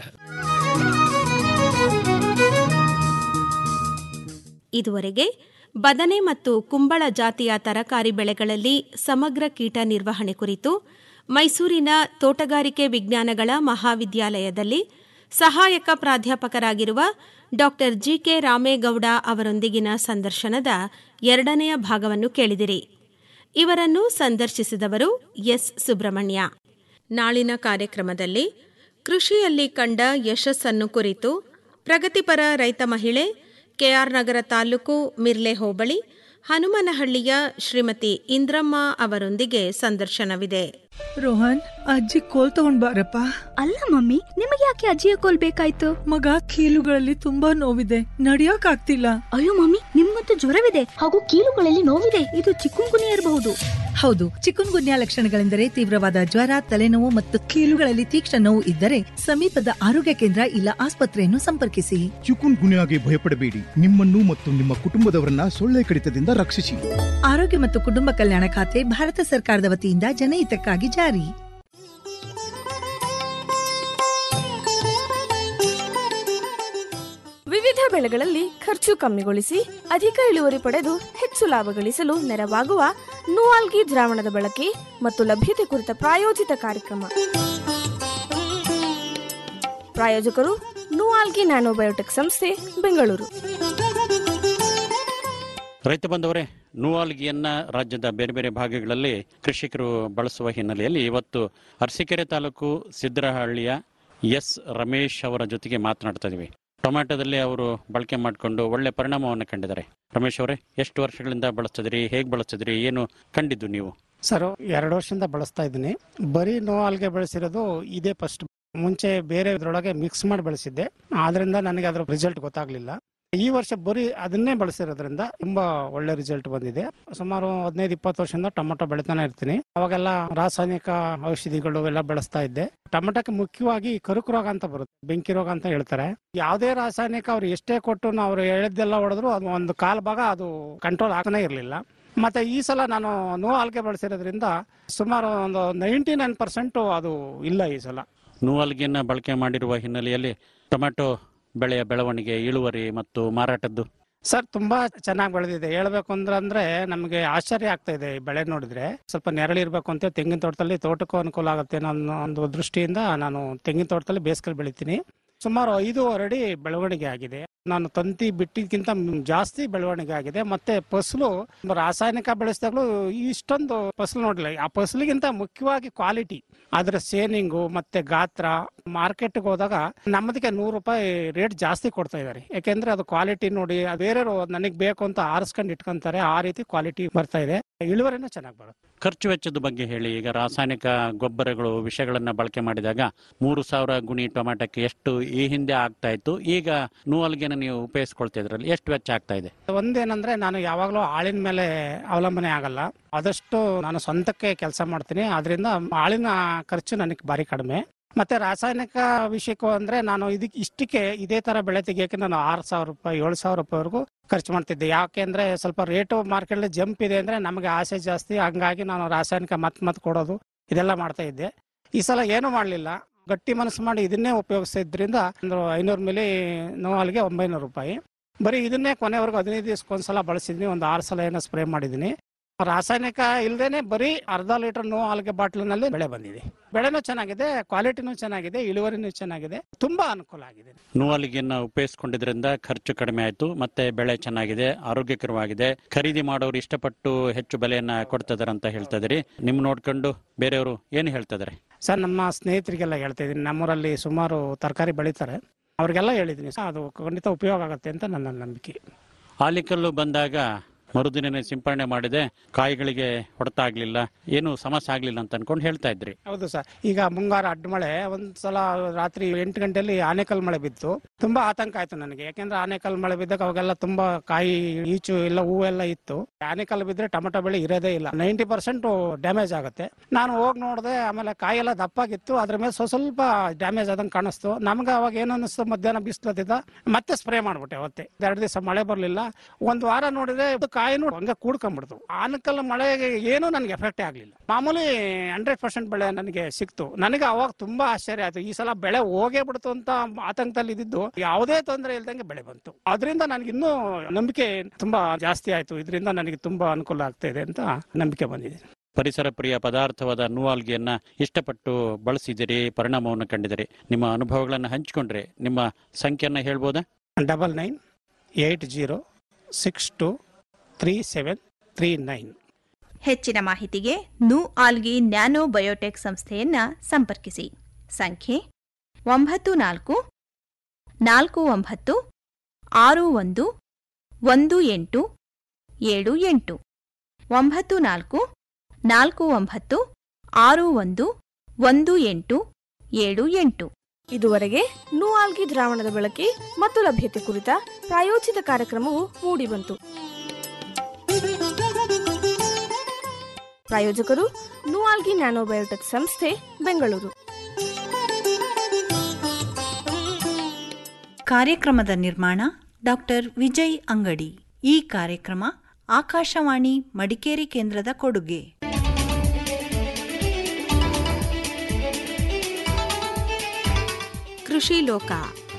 ಇದುವರೆಗೆ ಬದನೆ ಮತ್ತು ಕುಂಬಳ ಜಾತಿಯ ತರಕಾರಿ ಬೆಳೆಗಳಲ್ಲಿ ಸಮಗ್ರ ಕೀಟ ನಿರ್ವಹಣೆ ಕುರಿತು ಮೈಸೂರಿನ ತೋಟಗಾರಿಕೆ ವಿಜ್ಞಾನಗಳ ಮಹಾವಿದ್ಯಾಲಯದಲ್ಲಿ ಸಹಾಯಕ ಪ್ರಾಧ್ಯಾಪಕರಾಗಿರುವ ಡಾಕ್ಟರ್ ಜಿಕೆ ರಾಮೇಗೌಡ ಅವರೊಂದಿಗಿನ ಸಂದರ್ಶನದ ಎರಡನೆಯ ಭಾಗವನ್ನು ಕೇಳಿದಿರಿ ಇವರನ್ನು ಸಂದರ್ಶಿಸಿದವರು ಎಸ್ ಸುಬ್ರಹ್ಮಣ್ಯ ನಾಳಿನ ಕಾರ್ಯಕ್ರಮದಲ್ಲಿ ಕೃಷಿಯಲ್ಲಿ ಕಂಡ ಯಶಸ್ಸನ್ನು ಕುರಿತು ಪ್ರಗತಿಪರ ರೈತ ಮಹಿಳೆ ಕೆಆರ್ ನಗರ ತಾಲೂಕು ಮಿರ್ಲೆ ಹೋಬಳಿ ಹನುಮನಹಳ್ಳಿಯ ಶ್ರೀಮತಿ ಇಂದ್ರಮ್ಮ ಅವರೊಂದಿಗೆ ಸಂದರ್ಶನವಿದೆ ರೋಹನ್ ಅಜ್ಜಿ ಕೋಲ್ ತಗೊಂಡ್ ಬಾರಪ್ಪ ಅಲ್ಲ ಮಮ್ಮಿ ನಿಮಗೆ ಯಾಕೆ ಅಜ್ಜಿಯ ಕೋಲ್ ಬೇಕಾಯ್ತು ಮಗ ಕೀಲುಗಳಲ್ಲಿ ತುಂಬಾ ನೋವಿದೆ ನಡಿಯೋಕ್ ಆಗ್ತಿಲ್ಲ ಅಯ್ಯೋ ಮಮ್ಮಿ ನಿಮ್ಗಂತೂ ಜ್ವರವಿದೆ ಹಾಗೂ ಕೀಲುಗಳಲ್ಲಿ ನೋವಿದೆ ಇದು ಚಿಕ್ಕುಂಗುನಿ ಇರಬಹುದು ಹೌದು ಚಿಕುನ್ ಗುನ್ಯಾ ಲಕ್ಷಣಗಳೆಂದರೆ ತೀವ್ರವಾದ ಜ್ವರ ತಲೆನೋವು ಮತ್ತು ಕೀಲುಗಳಲ್ಲಿ ತೀಕ್ಷ್ಣ ನೋವು ಇದ್ದರೆ ಸಮೀಪದ ಆರೋಗ್ಯ ಕೇಂದ್ರ ಇಲ್ಲ ಆಸ್ಪತ್ರೆಯನ್ನು ಸಂಪರ್ಕಿಸಿ ಚಿಕುನ್ ಗುನ್ಯಾಗೆ ಭಯಪಡಬೇಡಿ ನಿಮ್ಮನ್ನು ಮತ್ತು ನಿಮ್ಮ ಕುಟುಂಬದವರನ್ನ ಸೊಳ್ಳೆ ಕಡಿತದಿಂದ ರಕ್ಷಿಸಿ ಆರೋಗ್ಯ ಮತ್ತು ಕುಟುಂಬ ಕಲ್ಯಾಣ ಖಾತೆ ಭಾರತ ಸರ್ಕಾರದ ವತಿಯಿಂದ ಜನಹಿತಕ್ಕಾಗಿ ಜಾರಿ ವಿವಿಧ ಬೆಳೆಗಳಲ್ಲಿ ಖರ್ಚು ಕಮ್ಮಿಗೊಳಿಸಿ ಅಧಿಕ ಇಳುವರಿ ಪಡೆದು ಹೆಚ್ಚು ಲಾಭ ಗಳಿಸಲು ನೆರವಾಗುವ ನೂವಾಲ್ಗಿ ದ್ರಾವಣದ ಬಳಕೆ ಮತ್ತು ಲಭ್ಯತೆ ಕುರಿತ ಪ್ರಾಯೋಜಿತ ಕಾರ್ಯಕ್ರಮ ಪ್ರಾಯೋಜಕರು ನೂವಾಲ್ಗಿ ನ್ಯಾನೋಬಯೋಟೆಕ್ ಸಂಸ್ಥೆ ಬೆಂಗಳೂರು ರೈತ ಬಂದವರೇ ನೂವಾಲ್ಗಿಯನ್ನ ರಾಜ್ಯದ ಬೇರೆ ಬೇರೆ ಭಾಗಗಳಲ್ಲಿ ಕೃಷಿಕರು ಬಳಸುವ ಹಿನ್ನೆಲೆಯಲ್ಲಿ ಇವತ್ತು ಅರಸೀಕೆರೆ ತಾಲೂಕು ಸಿದ್ದರಹಳ್ಳಿಯ ಎಸ್ ರಮೇಶ್ ಅವರ ಜೊತೆಗೆ ಮಾತನಾಡ್ತಾ ಇದೀವಿ ಟೊಮ್ಯಾಟೋದಲ್ಲಿ ಅವರು ಬಳಕೆ ಮಾಡಿಕೊಂಡು ಒಳ್ಳೆ ಪರಿಣಾಮವನ್ನು ಕಂಡಿದ್ದಾರೆ ರಮೇಶ್ ಅವರೇ ಎಷ್ಟು ವರ್ಷಗಳಿಂದ ಬಳಸ್ತಿದ್ರಿ ಹೇಗೆ ಬಳಸ್ತಿದ್ರಿ ಏನು ಕಂಡಿದ್ದು ನೀವು ಸರ್ ಎರಡು ವರ್ಷದಿಂದ ಬಳಸ್ತಾ ಇದ್ದೀನಿ ಬರೀ ನೋ ಆಲ್ಗೆ ಬೆಳೆಸಿರೋದು ಇದೇ ಫಸ್ಟ್ ಮುಂಚೆ ಬೇರೆ ಇದ್ರೊಳಗೆ ಮಿಕ್ಸ್ ಮಾಡಿ ಬೆಳೆಸಿದ್ದೆ ಆದ್ರಿಂದ ನನಗೆ ಅದರ ರಿಸಲ್ಟ್ ಗೊತ್ತಾಗ್ಲಿಲ್ಲ ಈ ವರ್ಷ ಬರೀ ಅದನ್ನೇ ಬಳಸಿರೋದ್ರಿಂದ ತುಂಬಾ ಒಳ್ಳೆ ರಿಸಲ್ಟ್ ಬಂದಿದೆ ಸುಮಾರು ಹದಿನೈದು ಇಪ್ಪತ್ತು ವರ್ಷದಿಂದ ಟೊಮೊಟೊ ಬೆಳಿತಾನೆ ಇರ್ತೀನಿ ಅವಾಗೆಲ್ಲ ರಾಸಾಯನಿಕ ಔಷಧಿಗಳು ಎಲ್ಲ ಬಳಸ್ತಾ ಇದ್ದೆ ಟೊಮೊಟೊಕ್ಕೆ ಮುಖ್ಯವಾಗಿ ಕರುಕು ರೋಗ ಅಂತ ಬರುತ್ತೆ ಬೆಂಕಿ ರೋಗ ಅಂತ ಹೇಳ್ತಾರೆ ಯಾವುದೇ ರಾಸಾಯನಿಕ ಅವ್ರು ಎಷ್ಟೇ ಕೊಟ್ಟು ಅವ್ರು ಹೇಳಿದ್ದೆಲ್ಲ ಹೊಡೆದ್ರು ಅದು ಒಂದು ಕಾಲ್ ಭಾಗ ಅದು ಕಂಟ್ರೋಲ್ ಆಗ್ತಾನೆ ಇರಲಿಲ್ಲ ಮತ್ತೆ ಈ ಸಲ ನಾನು ನೋ ಆಲ್ಗೆ ಬಳಸಿರೋದ್ರಿಂದ ಸುಮಾರು ಒಂದು ನೈಂಟಿ ನೈನ್ ಪರ್ಸೆಂಟ್ ಅದು ಇಲ್ಲ ಈ ಸಲ ನೂವಾಲ್ಗಿಯನ್ನ ಬಳಕೆ ಮಾಡಿರುವ ಹಿನ್ನೆಲೆಯಲ್ಲಿ ಟೊಮ್ಯಾಟೊ ಬೆಳೆಯ ಬೆಳವಣಿಗೆ ಇಳುವರಿ ಮತ್ತು ಮಾರಾಟದ್ದು ಸರ್ ತುಂಬಾ ಚೆನ್ನಾಗಿ ಬೆಳೆದಿದೆ ಹೇಳ್ಬೇಕು ಅಂದ್ರೆ ಅಂದ್ರೆ ನಮಗೆ ಆಶ್ಚರ್ಯ ಆಗ್ತಾ ಇದೆ ಈ ಬೆಳೆ ನೋಡಿದ್ರೆ ಸ್ವಲ್ಪ ನೆರಳಿರ್ಬೇಕು ಅಂತ ತೆಂಗಿನ ತೋಟದಲ್ಲಿ ತೋಟಕ್ಕೂ ಅನುಕೂಲ ಆಗುತ್ತೆ ಅನ್ನೋ ಒಂದು ದೃಷ್ಟಿಯಿಂದ ನಾನು ತೆಂಗಿನ ತೋಟದಲ್ಲಿ ಬೇಸಿಗೆ ಬೆಳಿತೀನಿ ಸುಮಾರು ಐದೂವರೆ ಅಡಿ ಬೆಳವಣಿಗೆ ಆಗಿದೆ ನಾನು ತಂತಿ ಬಿಟ್ಟಿದ್ಕಿಂತ ಜಾಸ್ತಿ ಬೆಳವಣಿಗೆ ಆಗಿದೆ ಮತ್ತೆ ಫಸಲು ರಾಸಾಯನಿಕ ಬೆಳೆಸಿದಾಗಲೂ ಇಷ್ಟೊಂದು ಫಸಲು ನೋಡಲಿಲ್ಲ ಆ ಫಸಲಿಗಿಂತ ಮುಖ್ಯವಾಗಿ ಕ್ವಾಲಿಟಿ ಅದರ ಸೇನಿಂಗು ಮತ್ತೆ ಗಾತ್ರ ಮಾರ್ಕೆಟ್ಗೆ ಹೋದಾಗ ನಮ್ಮದಕ್ಕೆ ನೂರು ರೂಪಾಯಿ ರೇಟ್ ಜಾಸ್ತಿ ಕೊಡ್ತಾ ಇದ್ದಾರೆ ಯಾಕೆಂದ್ರೆ ಅದು ಕ್ವಾಲಿಟಿ ನೋಡಿ ಬೇರೆಯವರು ನನಗೆ ಬೇಕು ಅಂತ ಆರಿಸ್ಕೊಂಡು ಇಟ್ಕೊಂತಾರೆ ಆ ರೀತಿ ಕ್ವಾಲಿಟಿ ಬರ್ತಾ ಇದೆ ಇಳುವರಿನೂ ಚೆನ್ನಾಗಿ ಬರುತ್ತೆ ಖರ್ಚು ವೆಚ್ಚದ ಬಗ್ಗೆ ಹೇಳಿ ಈಗ ರಾಸಾಯನಿಕ ಗೊಬ್ಬರಗಳು ವಿಷಗಳನ್ನ ಬಳಕೆ ಮಾಡಿದಾಗ ಮೂರು ಸಾವಿರ ಗುಣಿ ಟೊಮ್ಯಾಟೋಕ್ಕೆ ಎಷ್ಟು ಈ ಹಿಂದೆ ಆಗ್ತಾ ಇತ್ತು ಈಗ ನೂವಲ್ಗೆನ ನೀವು ಉಪಯೋಗಿಸ್ಕೊಳ್ತಾ ಇದ್ರಲ್ಲಿ ಎಷ್ಟು ವೆಚ್ಚ ಆಗ್ತಾ ಇದೆ ಒಂದೇನಂದ್ರೆ ನಾನು ಯಾವಾಗಲೂ ಆಳಿನ ಮೇಲೆ ಅವಲಂಬನೆ ಆಗಲ್ಲ ಆದಷ್ಟು ನಾನು ಸ್ವಂತಕ್ಕೆ ಕೆಲಸ ಮಾಡ್ತೀನಿ ಅದರಿಂದ ಆಳಿನ ಖರ್ಚು ನನಗೆ ಭಾರಿ ಕಡಿಮೆ ಮತ್ತೆ ರಾಸಾಯನಿಕ ವಿಷಯಕ್ಕೂ ಅಂದ್ರೆ ನಾನು ಇದಕ್ಕೆ ಇಷ್ಟಕ್ಕೆ ಇದೇ ತರ ಬೆಳೆ ತೆಗಿಯಕ್ಕೆ ನಾನು ಆರು ಸಾವಿರ ರೂಪಾಯಿ ಏಳು ಸಾವಿರ ರೂಪಾಯಿವರೆಗೂ ಖರ್ಚು ಮಾಡ್ತಿದ್ದೆ ಯಾಕೆ ಅಂದ್ರೆ ಸ್ವಲ್ಪ ರೇಟು ಮಾರ್ಕೆಟ್ ಜಂಪ್ ಇದೆ ಅಂದ್ರೆ ನಮಗೆ ಆಸೆ ಜಾಸ್ತಿ ಹಂಗಾಗಿ ನಾನು ರಾಸಾಯನಿಕ ಮತ್ ಮತ್ ಕೊಡೋದು ಇದೆಲ್ಲ ಮಾಡ್ತಾ ಇದ್ದೆ ಈ ಸಲ ಏನು ಮಾಡಲಿಲ್ಲ ಗಟ್ಟಿ ಮನಸ್ಸು ಮಾಡಿ ಇದನ್ನೇ ಉಪಯೋಗಿಸಿದ್ರಿಂದ ಒಂದು ಐನೂರು ಮಿಲಿ ನೋವಾಲ್ಗೆ ಒಂಬೈನೂರು ರೂಪಾಯಿ ಬರೀ ಇದನ್ನೇ ಕೊನೆವರೆಗೂ ಹದಿನೈದು ದಿವಸಕ್ಕೊಂದ್ಸಲ ಬಳಸಿದ್ನಿ ಒಂದು ಆರು ಸಲ ಏನೋ ಸ್ಪ್ರೇ ಮಾಡಿದ್ದೀನಿ ರಾಸಾಯನಿಕ ಇಲ್ದೇನೆ ಬರೀ ಅರ್ಧ ಲೀಟರ್ ನೋ ಆಲ್ಗೆ ಬಾಟ್ಲಿನಲ್ಲಿ ಬೆಳೆ ಬಂದಿದೆ ಬೆಳೆನೂ ಚೆನ್ನಾಗಿದೆ ಕ್ವಾಲಿಟಿನೂ ಚೆನ್ನಾಗಿದೆ ಇಳುವರಿನೂ ಚೆನ್ನಾಗಿದೆ ತುಂಬಾ ಅನುಕೂಲ ಆಗಿದೆ ನೂವಲಿಗೆಯನ್ನ ಉಪಯೋಗಿಸ್ಕೊಂಡಿದ್ರಿಂದ ಖರ್ಚು ಕಡಿಮೆ ಆಯ್ತು ಮತ್ತೆ ಬೆಳೆ ಚೆನ್ನಾಗಿದೆ ಆರೋಗ್ಯಕರವಾಗಿದೆ ಖರೀದಿ ಮಾಡೋರು ಇಷ್ಟಪಟ್ಟು ಹೆಚ್ಚು ಬೆಲೆಯನ್ನ ಕೊಡ್ತಿದಾರೆ ಅಂತ ಹೇಳ್ತಾ ಇದೀರಿ ನಿಮ್ ನೋಡ್ಕೊಂಡು ಬೇರೆಯವರು ಏನು ಹೇಳ್ತಾ ಇದಾರೆ ಸರ್ ನಮ್ಮ ಸ್ನೇಹಿತರಿಗೆಲ್ಲ ಹೇಳ್ತಾ ಇದ್ದೀನಿ ನಮ್ಮೂರಲ್ಲಿ ಸುಮಾರು ತರಕಾರಿ ಬೆಳೀತಾರೆ ಅವ್ರಿಗೆಲ್ಲ ಹೇಳಿದ್ದೀನಿ ಸರ್ ಅದು ಖಂಡಿತ ಉಪಯೋಗ ಆಗುತ್ತೆ ಅಂತ ನನ್ನ ನಂಬಿಕೆ ಆಲಿಕಲ್ಲು ಬಂದಾಗ ಮರುದಿನನೇ ಸಿಂಪರಣೆ ಮಾಡಿದೆ ಕಾಯಿಗಳಿಗೆ ಹೊಡೆತ ಆಗ್ಲಿಲ್ಲ ಏನು ಸಮಸ್ಯೆ ಆಗ್ಲಿಲ್ಲ ಅಂತ ಅನ್ಕೊಂಡು ಹೇಳ್ತಾ ಇದ್ರಿ ಹೌದು ಸರ್ ಈಗ ಮುಂಗಾರು ಅಡ್ಡ ಮಳೆ ಒಂದ್ಸಲ ರಾತ್ರಿ ಎಂಟು ಗಂಟೆಯಲ್ಲಿ ಆನೆಕಲ್ ಮಳೆ ಬಿತ್ತು ತುಂಬಾ ಆತಂಕ ಆಯ್ತು ನನಗೆ ಯಾಕೆಂದ್ರೆ ಆನೆಕಲ್ ಮಳೆ ಬಿದ್ದಾಗ ಅವಾಗೆಲ್ಲ ತುಂಬಾ ಕಾಯಿ ಈಚು ಎಲ್ಲ ಹೂವು ಎಲ್ಲ ಇತ್ತು ಆನೆಕಲ್ ಬಿದ್ರೆ ಟೊಮೆಟೊ ಬೆಳೆ ಇರೋದೇ ಇಲ್ಲ ನೈಂಟಿ ಪರ್ಸೆಂಟ್ ಡ್ಯಾಮೇಜ್ ಆಗುತ್ತೆ ನಾನು ಹೋಗಿ ನೋಡಿದೆ ಆಮೇಲೆ ಕಾಯಿ ಎಲ್ಲ ದಪ್ಪಾಗಿತ್ತು ಅದ್ರ ಮೇಲೆ ಸ್ವಲ್ಪ ಸ್ವಲ್ಪ ಡ್ಯಾಮೇಜ್ ಆದಂಗೆ ಕಾಣಿಸ್ತು ನಮ್ಗೆ ಅವಾಗ ಏನು ಅನ್ನಿಸ್ತು ಮಧ್ಯಾಹ್ನ ಬಿಸಿಲತ್ತಿದ್ದ ಮತ್ತೆ ಸ್ಪ್ರೇ ಮಾಡ್ಬಿಟ್ಟೆ ಅವತ್ತೆ ಎರಡು ದಿವಸ ಮಳೆ ಬರಲಿಲ್ಲ ಒಂದು ವಾರ ನೋಡಿದ್ರೆ ಇದು ಕಾಯಿನೂ ಹಂಗೆ ಕೂಡ್ಕೊಂಡ್ಬಿಡ್ತು ಆನಕಲ್ ಮಳೆಗೆ ಏನು ನನಗೆ ಎಫೆಕ್ಟೇ ಆಗಲಿಲ್ಲ ಮಾಮೂಲಿ ಹಂಡ್ರೆಡ್ ಪರ್ಸೆಂಟ್ ಬೆಳೆ ನನಗೆ ಸಿಕ್ತು ನನಗೆ ಅವಾಗ ತುಂಬಾ ಆಶ್ಚರ್ಯ ಆಯ್ತು ಈ ಸಲ ಬೆಳೆ ಹೋಗೇ ಬಿಡ್ತು ಅಂತ ಆತಂಕದಲ್ಲಿ ಇದ್ದಿದ್ದು ಯಾವುದೇ ತೊಂದರೆ ಇಲ್ದಂಗೆ ಬೆಳೆ ಬಂತು ಅದರಿಂದ ನನಗೆ ಇನ್ನೂ ನಂಬಿಕೆ ತುಂಬಾ ಜಾಸ್ತಿ ಆಯ್ತು ಇದರಿಂದ ನನಗೆ ತುಂಬಾ ಅನುಕೂಲ ಆಗ್ತಾ ಇದೆ ಅಂತ ನಂಬಿಕೆ ಬಂದಿದೆ ಪರಿಸರ ಪ್ರಿಯ ಪದಾರ್ಥವಾದ ನೂವಾಲ್ಗೆಯನ್ನ ಇಷ್ಟಪಟ್ಟು ಬಳಸಿದಿರಿ ಪರಿಣಾಮವನ್ನು ಕಂಡಿದಿರಿ ನಿಮ್ಮ ಅನುಭವಗಳನ್ನು ಹಂಚಿಕೊಂಡ್ರೆ ನಿಮ್ಮ ಸಂಖ್ಯೆಯನ್ನ ಹೇಳ್ಬೋದಾ double nine eight zero six two three seven three nine ಹೆಚ್ಚಿನ ಮಾಹಿತಿಗೆ ನು ಆಲ್ಗಿ ನ್ಯಾನೋ ಬಯೋಟೆಕ್ ಸಂಸ್ಥೆಯನ್ನ ಸಂಪರ್ಕಿಸಿ ಸಂಖ್ಯೆ ಒಂಬತ್ತು ನಾಲ್ಕು ನಾಲ್ಕು ಒಂಬತ್ತು ಆರು ಒಂದು ಒಂದು ಎಂಟು ಏಳು ಎಂಟು ಒಂಬತ್ತು ನಾಲ್ಕು ನಾಲ್ಕು ಒಂಬತ್ತು ಆರು ಒಂದು ಒಂದು ಎಂಟು ಏಳು ಎಂಟು ಇದುವರೆಗೆ ನೂಆಲ್ಗಿ ದ್ರಾವಣದ ಬಳಕೆ ಮತ್ತು ಲಭ್ಯತೆ ಕುರಿತ ಪ್ರಾಯೋಜಿತ ಕಾರ್ಯಕ್ರಮವು ಮೂಡಿಬಂತು ಪ್ರಾಯೋಜಕರು ನೂಆಲ್ಗಿ ನ್ಯಾನೋಬಯೋಟೆಕ್ ಸಂಸ್ಥೆ ಬೆಂಗಳೂರು ಕಾರ್ಯಕ್ರಮದ ನಿರ್ಮಾಣ ಡಾಕ್ಟರ್ ವಿಜಯ್ ಅಂಗಡಿ ಈ ಕಾರ್ಯಕ್ರಮ ಆಕಾಶವಾಣಿ ಮಡಿಕೇರಿ ಕೇಂದ್ರದ ಕೊಡುಗೆ ಕೃಷಿ ಲೋಕ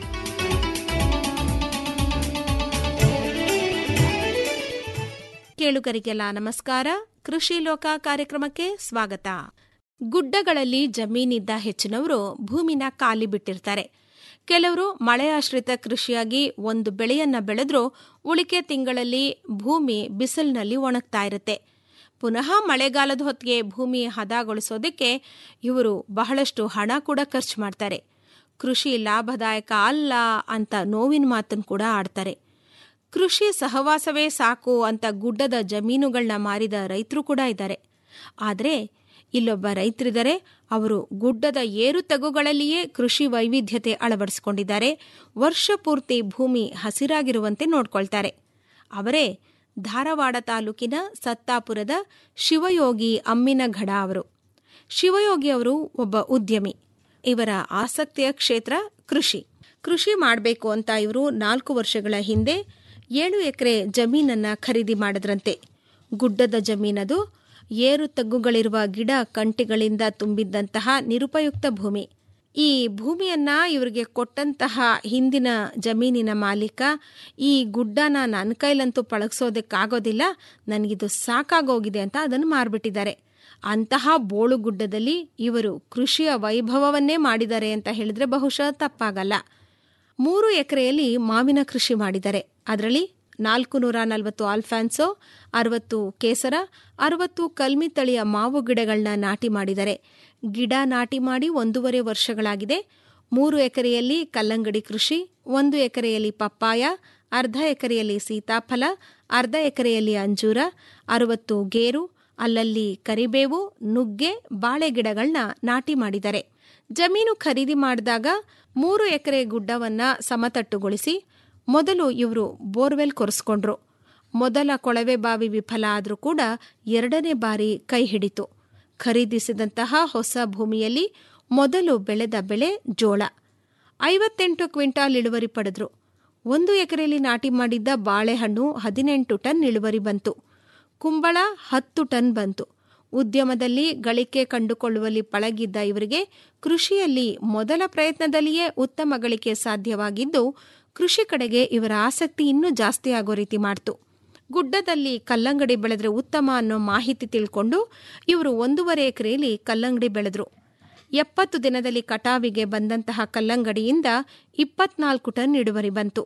ಕೇಳುಗರಿಗೆಲ್ಲ ನಮಸ್ಕಾರ ಕೃಷಿ ಲೋಕ ಕಾರ್ಯಕ್ರಮಕ್ಕೆ ಸ್ವಾಗತ ಗುಡ್ಡಗಳಲ್ಲಿ ಜಮೀನಿದ್ದ ಹೆಚ್ಚಿನವರು ಭೂಮಿನ ಖಾಲಿ ಬಿಟ್ಟಿರ್ತಾರೆ ಕೆಲವರು ಮಳೆಯಾಶ್ರಿತ ಕೃಷಿಯಾಗಿ ಒಂದು ಬೆಳೆಯನ್ನ ಬೆಳೆದ್ರೂ ಉಳಿಕೆ ತಿಂಗಳಲ್ಲಿ ಭೂಮಿ ಬಿಸಿಲಿನಲ್ಲಿ ಒಣಗ್ತಾ ಇರುತ್ತೆ ಪುನಃ ಮಳೆಗಾಲದ ಹೊತ್ತಿಗೆ ಭೂಮಿ ಹದಗೊಳಿಸೋದಕ್ಕೆ ಇವರು ಬಹಳಷ್ಟು ಹಣ ಕೂಡ ಖರ್ಚು ಮಾಡ್ತಾರೆ ಕೃಷಿ ಲಾಭದಾಯಕ ಅಲ್ಲ ಅಂತ ನೋವಿನ ಮಾತನ್ನು ಕೂಡ ಆಡ್ತಾರೆ ಕೃಷಿ ಸಹವಾಸವೇ ಸಾಕು ಅಂತ ಗುಡ್ಡದ ಜಮೀನುಗಳನ್ನ ಮಾರಿದ ರೈತರು ಕೂಡ ಇದ್ದಾರೆ ಆದರೆ ಇಲ್ಲೊಬ್ಬ ರೈತರಿದ್ದಾರೆ ಅವರು ಗುಡ್ಡದ ಏರು ತಗ್ಗುಗಳಲ್ಲಿಯೇ ಕೃಷಿ ವೈವಿಧ್ಯತೆ ಅಳವಡಿಸಿಕೊಂಡಿದ್ದಾರೆ ವರ್ಷ ಪೂರ್ತಿ ಭೂಮಿ ಹಸಿರಾಗಿರುವಂತೆ ನೋಡ್ಕೊಳ್ತಾರೆ ಅವರೇ ಧಾರವಾಡ ತಾಲೂಕಿನ ಸತ್ತಾಪುರದ ಶಿವಯೋಗಿ ಅಮ್ಮಿನಘಡ ಅವರು ಶಿವಯೋಗಿ ಅವರು ಒಬ್ಬ ಉದ್ಯಮಿ ಇವರ ಆಸಕ್ತಿಯ ಕ್ಷೇತ್ರ ಕೃಷಿ ಕೃಷಿ ಮಾಡಬೇಕು ಅಂತ ಇವರು ನಾಲ್ಕು ವರ್ಷಗಳ ಹಿಂದೆ ಏಳು ಎಕರೆ ಜಮೀನನ್ನ ಖರೀದಿ ಮಾಡಿದ್ರಂತೆ ಗುಡ್ಡದ ಜಮೀನದು ಏರು ತಗ್ಗುಗಳಿರುವ ಗಿಡ ಕಂಟಿಗಳಿಂದ ತುಂಬಿದ್ದಂತಹ ನಿರುಪಯುಕ್ತ ಭೂಮಿ ಈ ಭೂಮಿಯನ್ನ ಇವರಿಗೆ ಕೊಟ್ಟಂತಹ ಹಿಂದಿನ ಜಮೀನಿನ ಮಾಲೀಕ ಈ ಗುಡ್ಡನ ನನ್ನ ಕೈಲಂತೂ ಪಳಗಿಸೋದಕ್ಕಾಗೋದಿಲ್ಲ ನನಗಿದು ಸಾಕಾಗೋಗಿದೆ ಅಂತ ಅದನ್ನು ಮಾರ್ಬಿಟ್ಟಿದ್ದಾರೆ ಅಂತಹ ಬೋಳುಗುಡ್ಡದಲ್ಲಿ ಇವರು ಕೃಷಿಯ ವೈಭವವನ್ನೇ ಮಾಡಿದ್ದಾರೆ ಅಂತ ಹೇಳಿದ್ರೆ ಬಹುಶಃ ತಪ್ಪಾಗಲ್ಲ ಮೂರು ಎಕರೆಯಲ್ಲಿ ಮಾವಿನ ಕೃಷಿ ಮಾಡಿದ್ದಾರೆ ಅದರಲ್ಲಿ ನಾಲ್ಕು ನೂರ ನಲವತ್ತು ಆಲ್ಫಾನ್ಸೋ ಅರವತ್ತು ಕೇಸರ ಅರವತ್ತು ಕಲ್ಮಿ ತಳಿಯ ಮಾವು ಗಿಡಗಳನ್ನ ನಾಟಿ ಮಾಡಿದ್ದಾರೆ ಗಿಡ ನಾಟಿ ಮಾಡಿ ಒಂದೂವರೆ ವರ್ಷಗಳಾಗಿದೆ ಮೂರು ಎಕರೆಯಲ್ಲಿ ಕಲ್ಲಂಗಡಿ ಕೃಷಿ ಒಂದು ಎಕರೆಯಲ್ಲಿ ಪಪ್ಪಾಯ ಅರ್ಧ ಎಕರೆಯಲ್ಲಿ ಸೀತಾಫಲ ಅರ್ಧ ಎಕರೆಯಲ್ಲಿ ಅಂಜೂರ ಅರವತ್ತು ಗೇರು ಅಲ್ಲಲ್ಲಿ ಕರಿಬೇವು ನುಗ್ಗೆ ಬಾಳೆ ಗಿಡಗಳನ್ನ ನಾಟಿ ಮಾಡಿದ್ದಾರೆ ಜಮೀನು ಖರೀದಿ ಮಾಡಿದಾಗ ಮೂರು ಎಕರೆ ಗುಡ್ಡವನ್ನ ಸಮತಟ್ಟುಗೊಳಿಸಿ ಮೊದಲು ಇವರು ಬೋರ್ವೆಲ್ ಕೊರೆಸ್ಕೊಂಡ್ರು ಮೊದಲ ಕೊಳವೆ ಬಾವಿ ವಿಫಲ ಆದರೂ ಕೂಡ ಎರಡನೇ ಬಾರಿ ಕೈ ಹಿಡಿತು ಖರೀದಿಸಿದಂತಹ ಹೊಸ ಭೂಮಿಯಲ್ಲಿ ಮೊದಲು ಬೆಳೆದ ಬೆಳೆ ಜೋಳ ಐವತ್ತೆಂಟು ಕ್ವಿಂಟಾಲ್ ಇಳುವರಿ ಪಡೆದ್ರು ಒಂದು ಎಕರೆಯಲ್ಲಿ ನಾಟಿ ಮಾಡಿದ್ದ ಬಾಳೆಹಣ್ಣು ಹದಿನೆಂಟು ಟನ್ ಇಳುವರಿ ಬಂತು ಕುಂಬಳ ಹತ್ತು ಟನ್ ಬಂತು ಉದ್ಯಮದಲ್ಲಿ ಗಳಿಕೆ ಕಂಡುಕೊಳ್ಳುವಲ್ಲಿ ಪಳಗಿದ್ದ ಇವರಿಗೆ ಕೃಷಿಯಲ್ಲಿ ಮೊದಲ ಪ್ರಯತ್ನದಲ್ಲಿಯೇ ಉತ್ತಮ ಗಳಿಕೆ ಸಾಧ್ಯವಾಗಿದ್ದು ಕೃಷಿ ಕಡೆಗೆ ಇವರ ಆಸಕ್ತಿ ಇನ್ನೂ ಜಾಸ್ತಿ ಆಗೋ ರೀತಿ ಮಾಡ್ತು ಗುಡ್ಡದಲ್ಲಿ ಕಲ್ಲಂಗಡಿ ಬೆಳೆದ್ರೆ ಉತ್ತಮ ಅನ್ನೋ ಮಾಹಿತಿ ತಿಳ್ಕೊಂಡು ಇವರು ಒಂದೂವರೆ ಎಕರೆಯಲ್ಲಿ ಕಲ್ಲಂಗಡಿ ಬೆಳೆದ್ರು ಎಪ್ಪತ್ತು ದಿನದಲ್ಲಿ ಕಟಾವಿಗೆ ಬಂದಂತಹ ಕಲ್ಲಂಗಡಿಯಿಂದ ಇಪ್ಪತ್ನಾಲ್ಕು ಟನ್ ಇಳುವರಿ ಬಂತು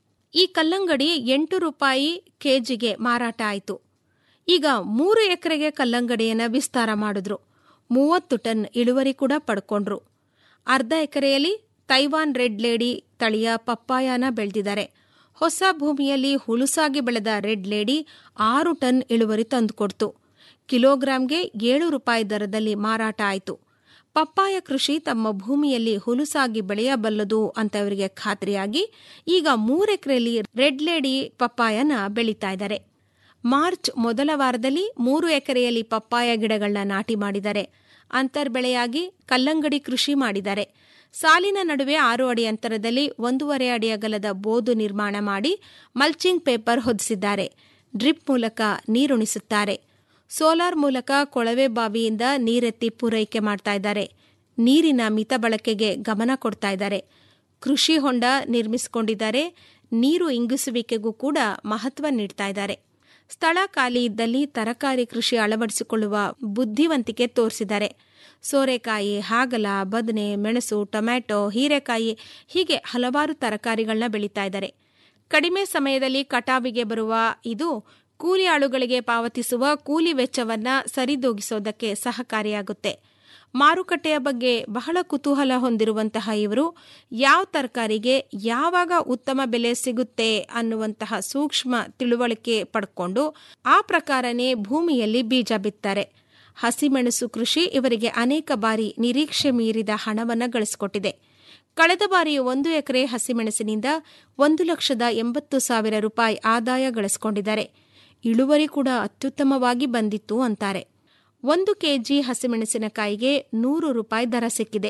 ಈ ಕಲ್ಲಂಗಡಿ ಎಂಟು ರೂಪಾಯಿ ಕೆಜಿಗೆ ಮಾರಾಟ ಆಯಿತು ಈಗ ಮೂರು ಎಕರೆಗೆ ಕಲ್ಲಂಗಡಿಯನ್ನು ವಿಸ್ತಾರ ಮಾಡಿದ್ರು ಮೂವತ್ತು ಟನ್ ಇಳುವರಿ ಕೂಡ ಪಡ್ಕೊಂಡ್ರು ಅರ್ಧ ಎಕರೆಯಲ್ಲಿ ತೈವಾನ್ ರೆಡ್ ಲೇಡಿ ತಳಿಯ ಪಪ್ಪಾಯನ ಬೆಳೆದಿದ್ದಾರೆ ಹೊಸ ಭೂಮಿಯಲ್ಲಿ ಹುಲುಸಾಗಿ ಬೆಳೆದ ರೆಡ್ ಲೇಡಿ ಆರು ಟನ್ ಇಳುವರಿ ತಂದುಕೊಡ್ತು ಕಿಲೋಗ್ರಾಂಗೆ ಏಳು ರೂಪಾಯಿ ದರದಲ್ಲಿ ಮಾರಾಟ ಆಯಿತು ಪಪ್ಪಾಯ ಕೃಷಿ ತಮ್ಮ ಭೂಮಿಯಲ್ಲಿ ಹುಲುಸಾಗಿ ಬೆಳೆಯಬಲ್ಲದು ಅಂತ ಇವರಿಗೆ ಖಾತ್ರಿಯಾಗಿ ಈಗ ಮೂರೆಕರೆಯಲ್ಲಿ ರೆಡ್ ಲೇಡಿ ಪಪ್ಪಾಯನ ಬೆಳೀತಾ ಇದ್ದಾರೆ ಮಾರ್ಚ್ ಮೊದಲ ವಾರದಲ್ಲಿ ಮೂರು ಎಕರೆಯಲ್ಲಿ ಪಪ್ಪಾಯ ಗಿಡಗಳನ್ನ ನಾಟಿ ಮಾಡಿದ್ದಾರೆ ಅಂತರ್ಬೆಳೆಯಾಗಿ ಕಲ್ಲಂಗಡಿ ಕೃಷಿ ಮಾಡಿದ್ದಾರೆ ಸಾಲಿನ ನಡುವೆ ಆರು ಅಡಿ ಅಂತರದಲ್ಲಿ ಒಂದೂವರೆ ಅಡಿ ಅಗಲದ ಬೋದು ನಿರ್ಮಾಣ ಮಾಡಿ ಮಲ್ಚಿಂಗ್ ಪೇಪರ್ ಹೊದಿಸಿದ್ದಾರೆ ಡ್ರಿಪ್ ಮೂಲಕ ನೀರುಣಿಸುತ್ತಾರೆ ಸೋಲಾರ್ ಮೂಲಕ ಕೊಳವೆ ಬಾವಿಯಿಂದ ನೀರೆತ್ತಿ ಪೂರೈಕೆ ಮಾಡ್ತಾ ಇದ್ದಾರೆ ನೀರಿನ ಮಿತ ಬಳಕೆಗೆ ಗಮನ ಕೊಡ್ತಾ ಇದ್ದಾರೆ ಕೃಷಿ ಹೊಂಡ ನಿರ್ಮಿಸಿಕೊಂಡಿದ್ದಾರೆ ನೀರು ಇಂಗಿಸುವಿಕೆಗೂ ಕೂಡ ಮಹತ್ವ ನೀಡ್ತಾ ಇದ್ದಾರೆ ಸ್ಥಳ ಖಾಲಿ ಇದ್ದಲ್ಲಿ ತರಕಾರಿ ಕೃಷಿ ಅಳವಡಿಸಿಕೊಳ್ಳುವ ಬುದ್ಧಿವಂತಿಕೆ ತೋರಿಸಿದ್ದಾರೆ ಸೋರೆಕಾಯಿ ಹಾಗಲ ಬದನೆ ಮೆಣಸು ಟೊಮ್ಯಾಟೊ ಹೀರೆಕಾಯಿ ಹೀಗೆ ಹಲವಾರು ತರಕಾರಿಗಳನ್ನ ಬೆಳೀತಾ ಇದ್ದಾರೆ ಕಡಿಮೆ ಸಮಯದಲ್ಲಿ ಕಟಾವಿಗೆ ಬರುವ ಇದು ಕೂಲಿ ಆಳುಗಳಿಗೆ ಪಾವತಿಸುವ ಕೂಲಿ ವೆಚ್ಚವನ್ನ ಸರಿದೂಗಿಸೋದಕ್ಕೆ ಸಹಕಾರಿಯಾಗುತ್ತೆ ಮಾರುಕಟ್ಟೆಯ ಬಗ್ಗೆ ಬಹಳ ಕುತೂಹಲ ಹೊಂದಿರುವಂತಹ ಇವರು ಯಾವ ತರಕಾರಿಗೆ ಯಾವಾಗ ಉತ್ತಮ ಬೆಲೆ ಸಿಗುತ್ತೆ ಅನ್ನುವಂತಹ ಸೂಕ್ಷ್ಮ ತಿಳುವಳಿಕೆ ಪಡ್ಕೊಂಡು ಆ ಪ್ರಕಾರನೇ ಭೂಮಿಯಲ್ಲಿ ಬೀಜ ಬಿತ್ತಾರೆ ಹಸಿಮೆಣಸು ಕೃಷಿ ಇವರಿಗೆ ಅನೇಕ ಬಾರಿ ನಿರೀಕ್ಷೆ ಮೀರಿದ ಹಣವನ್ನು ಗಳಿಸಿಕೊಟ್ಟಿದೆ ಕಳೆದ ಬಾರಿ ಒಂದು ಎಕರೆ ಹಸಿಮೆಣಸಿನಿಂದ ಒಂದು ಲಕ್ಷದ ಎಂಬತ್ತು ಸಾವಿರ ರೂಪಾಯಿ ಆದಾಯ ಗಳಿಸಿಕೊಂಡಿದ್ದಾರೆ ಇಳುವರಿ ಕೂಡ ಅತ್ಯುತ್ತಮವಾಗಿ ಬಂದಿತ್ತು ಅಂತಾರೆ ಒಂದು ಕೆಜಿ ಹಸಿಮೆಣಸಿನಕಾಯಿಗೆ ನೂರು ರೂಪಾಯಿ ದರ ಸಿಕ್ಕಿದೆ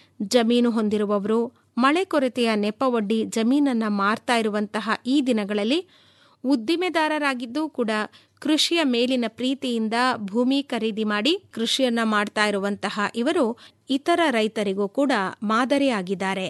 ಜಮೀನು ಹೊಂದಿರುವವರು ಮಳೆ ಕೊರತೆಯ ನೆಪವೊಡ್ಡಿ ಜಮೀನನ್ನ ಮಾರ್ತಾ ಇರುವಂತಹ ಈ ದಿನಗಳಲ್ಲಿ ಉದ್ದಿಮೆದಾರರಾಗಿದ್ದು ಕೂಡ ಕೃಷಿಯ ಮೇಲಿನ ಪ್ರೀತಿಯಿಂದ ಭೂಮಿ ಖರೀದಿ ಮಾಡಿ ಕೃಷಿಯನ್ನ ಮಾಡ್ತಾ ಇರುವಂತಹ ಇವರು ಇತರ ರೈತರಿಗೂ ಕೂಡ ಮಾದರಿಯಾಗಿದ್ದಾರೆ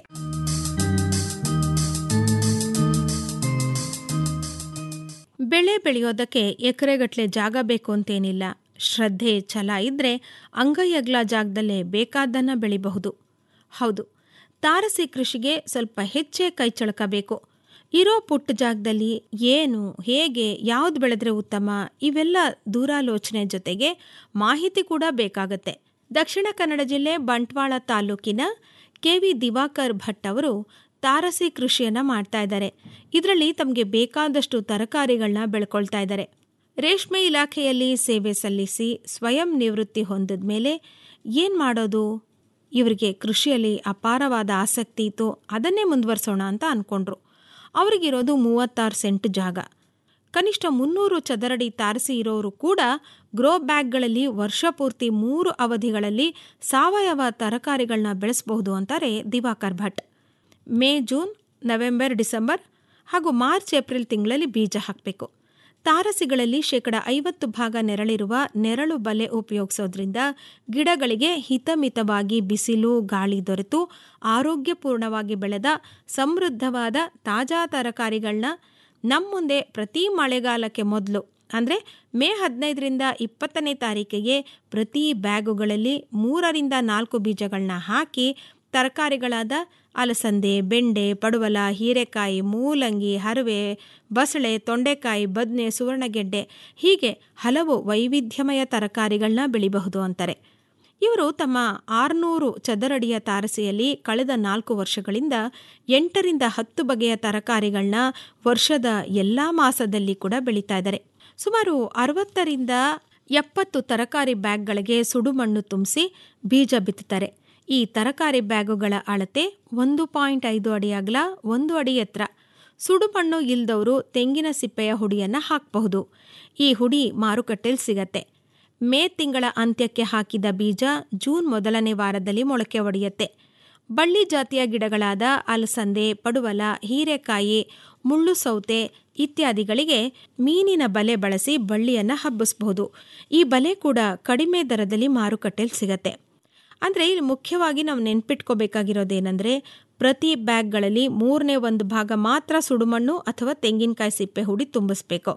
ಬೆಳೆ ಬೆಳೆಯೋದಕ್ಕೆ ಎಕರೆಗಟ್ಟಲೆ ಜಾಗ ಬೇಕು ಅಂತೇನಿಲ್ಲ ಶ್ರದ್ಧೆ ಛಲ ಇದ್ರೆ ಅಂಗೈಯಗ್ಲ ಜಾಗದಲ್ಲೇ ಬೇಕಾದ್ದನ್ನ ಬೆಳಿಬಹುದು ಹೌದು ತಾರಸಿ ಕೃಷಿಗೆ ಸ್ವಲ್ಪ ಹೆಚ್ಚೇ ಕೈಚಳಕಬೇಕು ಇರೋ ಪುಟ್ಟ ಜಾಗದಲ್ಲಿ ಏನು ಹೇಗೆ ಯಾವ್ದು ಬೆಳೆದ್ರೆ ಉತ್ತಮ ಇವೆಲ್ಲ ದೂರಾಲೋಚನೆ ಜೊತೆಗೆ ಮಾಹಿತಿ ಕೂಡ ಬೇಕಾಗತ್ತೆ ದಕ್ಷಿಣ ಕನ್ನಡ ಜಿಲ್ಲೆ ಬಂಟ್ವಾಳ ತಾಲೂಕಿನ ಕೆ ವಿ ದಿವಾಕರ್ ಭಟ್ ಅವರು ತಾರಸಿ ಕೃಷಿಯನ್ನ ಮಾಡ್ತಾ ಇದ್ದಾರೆ ಇದರಲ್ಲಿ ತಮಗೆ ಬೇಕಾದಷ್ಟು ತರಕಾರಿಗಳನ್ನ ಬೆಳ್ಕೊಳ್ತಾ ಇದ್ದಾರೆ ರೇಷ್ಮೆ ಇಲಾಖೆಯಲ್ಲಿ ಸೇವೆ ಸಲ್ಲಿಸಿ ಸ್ವಯಂ ನಿವೃತ್ತಿ ಹೊಂದಿದ ಮೇಲೆ ಏನು ಮಾಡೋದು ಇವರಿಗೆ ಕೃಷಿಯಲ್ಲಿ ಅಪಾರವಾದ ಆಸಕ್ತಿ ಇತ್ತು ಅದನ್ನೇ ಮುಂದುವರ್ಸೋಣ ಅಂತ ಅಂದ್ಕೊಂಡ್ರು ಅವರಿಗಿರೋದು ಮೂವತ್ತಾರು ಸೆಂಟ್ ಜಾಗ ಕನಿಷ್ಠ ಮುನ್ನೂರು ಚದರಡಿ ತಾರಸಿ ಇರೋರು ಕೂಡ ಗ್ರೋ ಬ್ಯಾಗ್ಗಳಲ್ಲಿ ವರ್ಷಪೂರ್ತಿ ಮೂರು ಅವಧಿಗಳಲ್ಲಿ ಸಾವಯವ ತರಕಾರಿಗಳನ್ನ ಬೆಳೆಸಬಹುದು ಅಂತಾರೆ Diwakar Bhat May June November December ಹಾಗೂ ಮಾರ್ಚ್ ಏಪ್ರಿಲ್ ತಿಂಗಳಲ್ಲಿ ಬೀಜ ಹಾಕಬೇಕು ತಾರಸಿಗಳಲ್ಲಿ ಶೇಕಡ ಐವತ್ತು ಭಾಗ ನೆರಳಿರುವ ನೆರಳು ಬಲೆ ಉಪಯೋಗಿಸೋದ್ರಿಂದ ಗಿಡಗಳಿಗೆ ಹಿತಮಿತವಾಗಿ ಬಿಸಿಲು ಗಾಳಿ ದೊರೆತು ಆರೋಗ್ಯಪೂರ್ಣವಾಗಿ ಬೆಳೆದ ಸಮೃದ್ಧವಾದ ತಾಜಾ ತರಕಾರಿಗಳನ್ನ ನಮ್ಮ ಮುಂದೆ ಪ್ರತಿ ಮಳೆಗಾಲಕ್ಕೆ ಮೊದಲು ಅಂದರೆ ಮೇ ಹದಿನೈದರಿಂದ ಇಪ್ಪತ್ತನೇ ತಾರೀಕಿಗೆ ಪ್ರತಿ ಬ್ಯಾಗುಗಳಲ್ಲಿ ಮೂರರಿಂದ ನಾಲ್ಕು ಬೀಜಗಳನ್ನ ಹಾಕಿ ತರಕಾರಿಗಳಾದ ಅಲಸಂದೆ ಬೆಂಡೆ ಪಡುವಲ ಹೀರೆಕಾಯಿ ಮೂಲಂಗಿ ಹರವೆ ಬಸಳೆ ತೊಂಡೆಕಾಯಿ ಬದನೆ ಸುವರ್ಣಗೆಡ್ಡೆ ಹೀಗೆ ಹಲವು ವೈವಿಧ್ಯಮಯ ತರಕಾರಿಗಳನ್ನ ಬೆಳಿಬಹುದು ಅಂತಾರೆ ಇವರು ತಮ್ಮ ಆರುನೂರು ಚದರಡಿಯ ತಾರಸಿಯಲ್ಲಿ ಕಳೆದ ನಾಲ್ಕು ವರ್ಷಗಳಿಂದ ಎಂಟರಿಂದ ಹತ್ತು ಬಗೆಯ ತರಕಾರಿಗಳನ್ನ ವರ್ಷದ ಎಲ್ಲ ಮಾಸದಲ್ಲಿ ಕೂಡ ಬೆಳೀತಾ ಇದ್ದಾರೆ ಸುಮಾರು ಅರವತ್ತರಿಂದ ಎಪ್ಪತ್ತು ತರಕಾರಿ ಬ್ಯಾಗ್ಗಳಿಗೆ ಸುಡುಮಣ್ಣು ತುಂಬಿಸಿ ಬೀಜ ಬಿತ್ತುತ್ತಾರೆ ಈ ತರಕಾರಿ ಬ್ಯಾಗುಗಳ ಅಳತೆ ಒಂದು ಪಾಯಿಂಟ್ ಐದು ಅಡಿ ಅಗಲ ಒಂದು ಅಡಿ ಎತ್ತರ ಸುಡುಮಣ್ಣು ಇಲ್ದವರು ತೆಂಗಿನ ಸಿಪ್ಪೆಯ ಹುಡಿಯನ್ನು ಹಾಕಬಹುದು ಈ ಹುಡಿ ಮಾರುಕಟ್ಟೆಯಲ್ಲಿ ಸಿಗತ್ತೆ ಮೇ ತಿಂಗಳ ಅಂತ್ಯಕ್ಕೆ ಹಾಕಿದ ಬೀಜ ಜೂನ್ ಮೊದಲನೇ ವಾರದಲ್ಲಿ ಮೊಳಕೆ ಒಡೆಯುತ್ತೆ ಬಳ್ಳಿ ಜಾತಿಯ ಗಿಡಗಳಾದ ಅಲಸಂದೆ ಪಡುವಲ ಹೀರೆಕಾಯಿ ಮುಳ್ಳು ಸೌತೆ ಇತ್ಯಾದಿಗಳಿಗೆ ಮೀನಿನ ಬಲೆ ಬಳಸಿ ಬಳ್ಳಿಯನ್ನು ಹಬ್ಬಿಸಬಹುದು ಈ ಬಲೆ ಕೂಡ ಕಡಿಮೆ ದರದಲ್ಲಿ ಮಾರುಕಟ್ಟೆಯಲ್ಲಿ ಸಿಗತ್ತೆ ಅಂದರೆ ಇಲ್ಲಿ ಮುಖ್ಯವಾಗಿ ನಾವು ನೆನ್ಪಿಟ್ಕೋಬೇಕಾಗಿರೋದೇನೆಂದರೆ ಪ್ರತಿ ಬ್ಯಾಗ್ಗಳಲ್ಲಿ ಮೂರನೇ ಒಂದು ಭಾಗ ಮಾತ್ರ ಸುಡುಮಣ್ಣು ಅಥವಾ ತೆಂಗಿನಕಾಯಿ ಸಿಪ್ಪೆ ಹುಡಿ ತುಂಬಿಸ್ಬೇಕು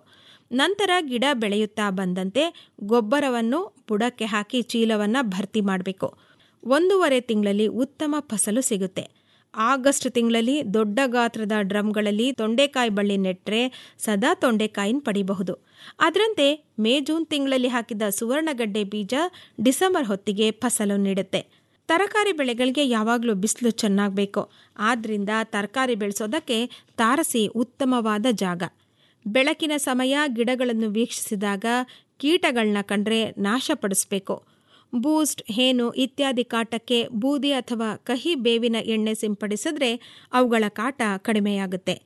ನಂತರ ಗಿಡ ಬೆಳೆಯುತ್ತಾ ಬಂದಂತೆ ಗೊಬ್ಬರವನ್ನು ಬುಡಕ್ಕೆ ಹಾಕಿ ಚೀಲವನ್ನು ಭರ್ತಿ ಮಾಡಬೇಕು ಒಂದೂವರೆ ತಿಂಗಳಲ್ಲಿ ಉತ್ತಮ ಫಸಲು ಸಿಗುತ್ತೆ ಆಗಸ್ಟ್ ತಿಂಗಳಲ್ಲಿ ದೊಡ್ಡ ಗಾತ್ರದ ಡ್ರಮ್ಗಳಲ್ಲಿ ತೊಂಡೆಕಾಯಿ ಬಳ್ಳಿ ನೆಟ್ಟರೆ ಸದಾ ತೊಂಡೆಕಾಯಿನ ಪಡಿಬಹುದು ಅದರಂತೆ ಮೇ ಜೂನ್ ತಿಂಗಳಲ್ಲಿ ಹಾಕಿದ ಸುವರ್ಣಗಡ್ಡೆ ಬೀಜ ಡಿಸೆಂಬರ್ ಹೊತ್ತಿಗೆ ಫಸಲು ನೀಡುತ್ತೆ ತರಕಾರಿ ಬೆಳೆಗಳಿಗೆ ಯಾವಾಗಲೂ ಬಿಸಿಲು ಚೆನ್ನಾಗಿ ಬೇಕು ಆದ್ದರಿಂದ ತರಕಾರಿ ಬೆಳೆಸೋದಕ್ಕೆ ತಾರಸಿ ಉತ್ತಮವಾದ ಜಾಗ ಬೆಳಕಿನ ಸಮಯ ಗಿಡಗಳನ್ನು ವೀಕ್ಷಿಸಿದಾಗ ಕೀಟಗಳನ್ನ ಕಂಡ್ರೆ ನಾಶಪಡಿಸಬೇಕು ಬೂಸ್ಟ್ ಹೇನು ಇತ್ಯಾದಿ ಕಾಟಕ್ಕೆ ಬೂದಿ ಅಥವಾ ಕಹಿ ಬೇವಿನ ಎಣ್ಣೆ ಸಿಂಪಡಿಸಿದ್ರೆ ಅವುಗಳ ಕಾಟ ಕಡಿಮೆಯಾಗುತ್ತೆ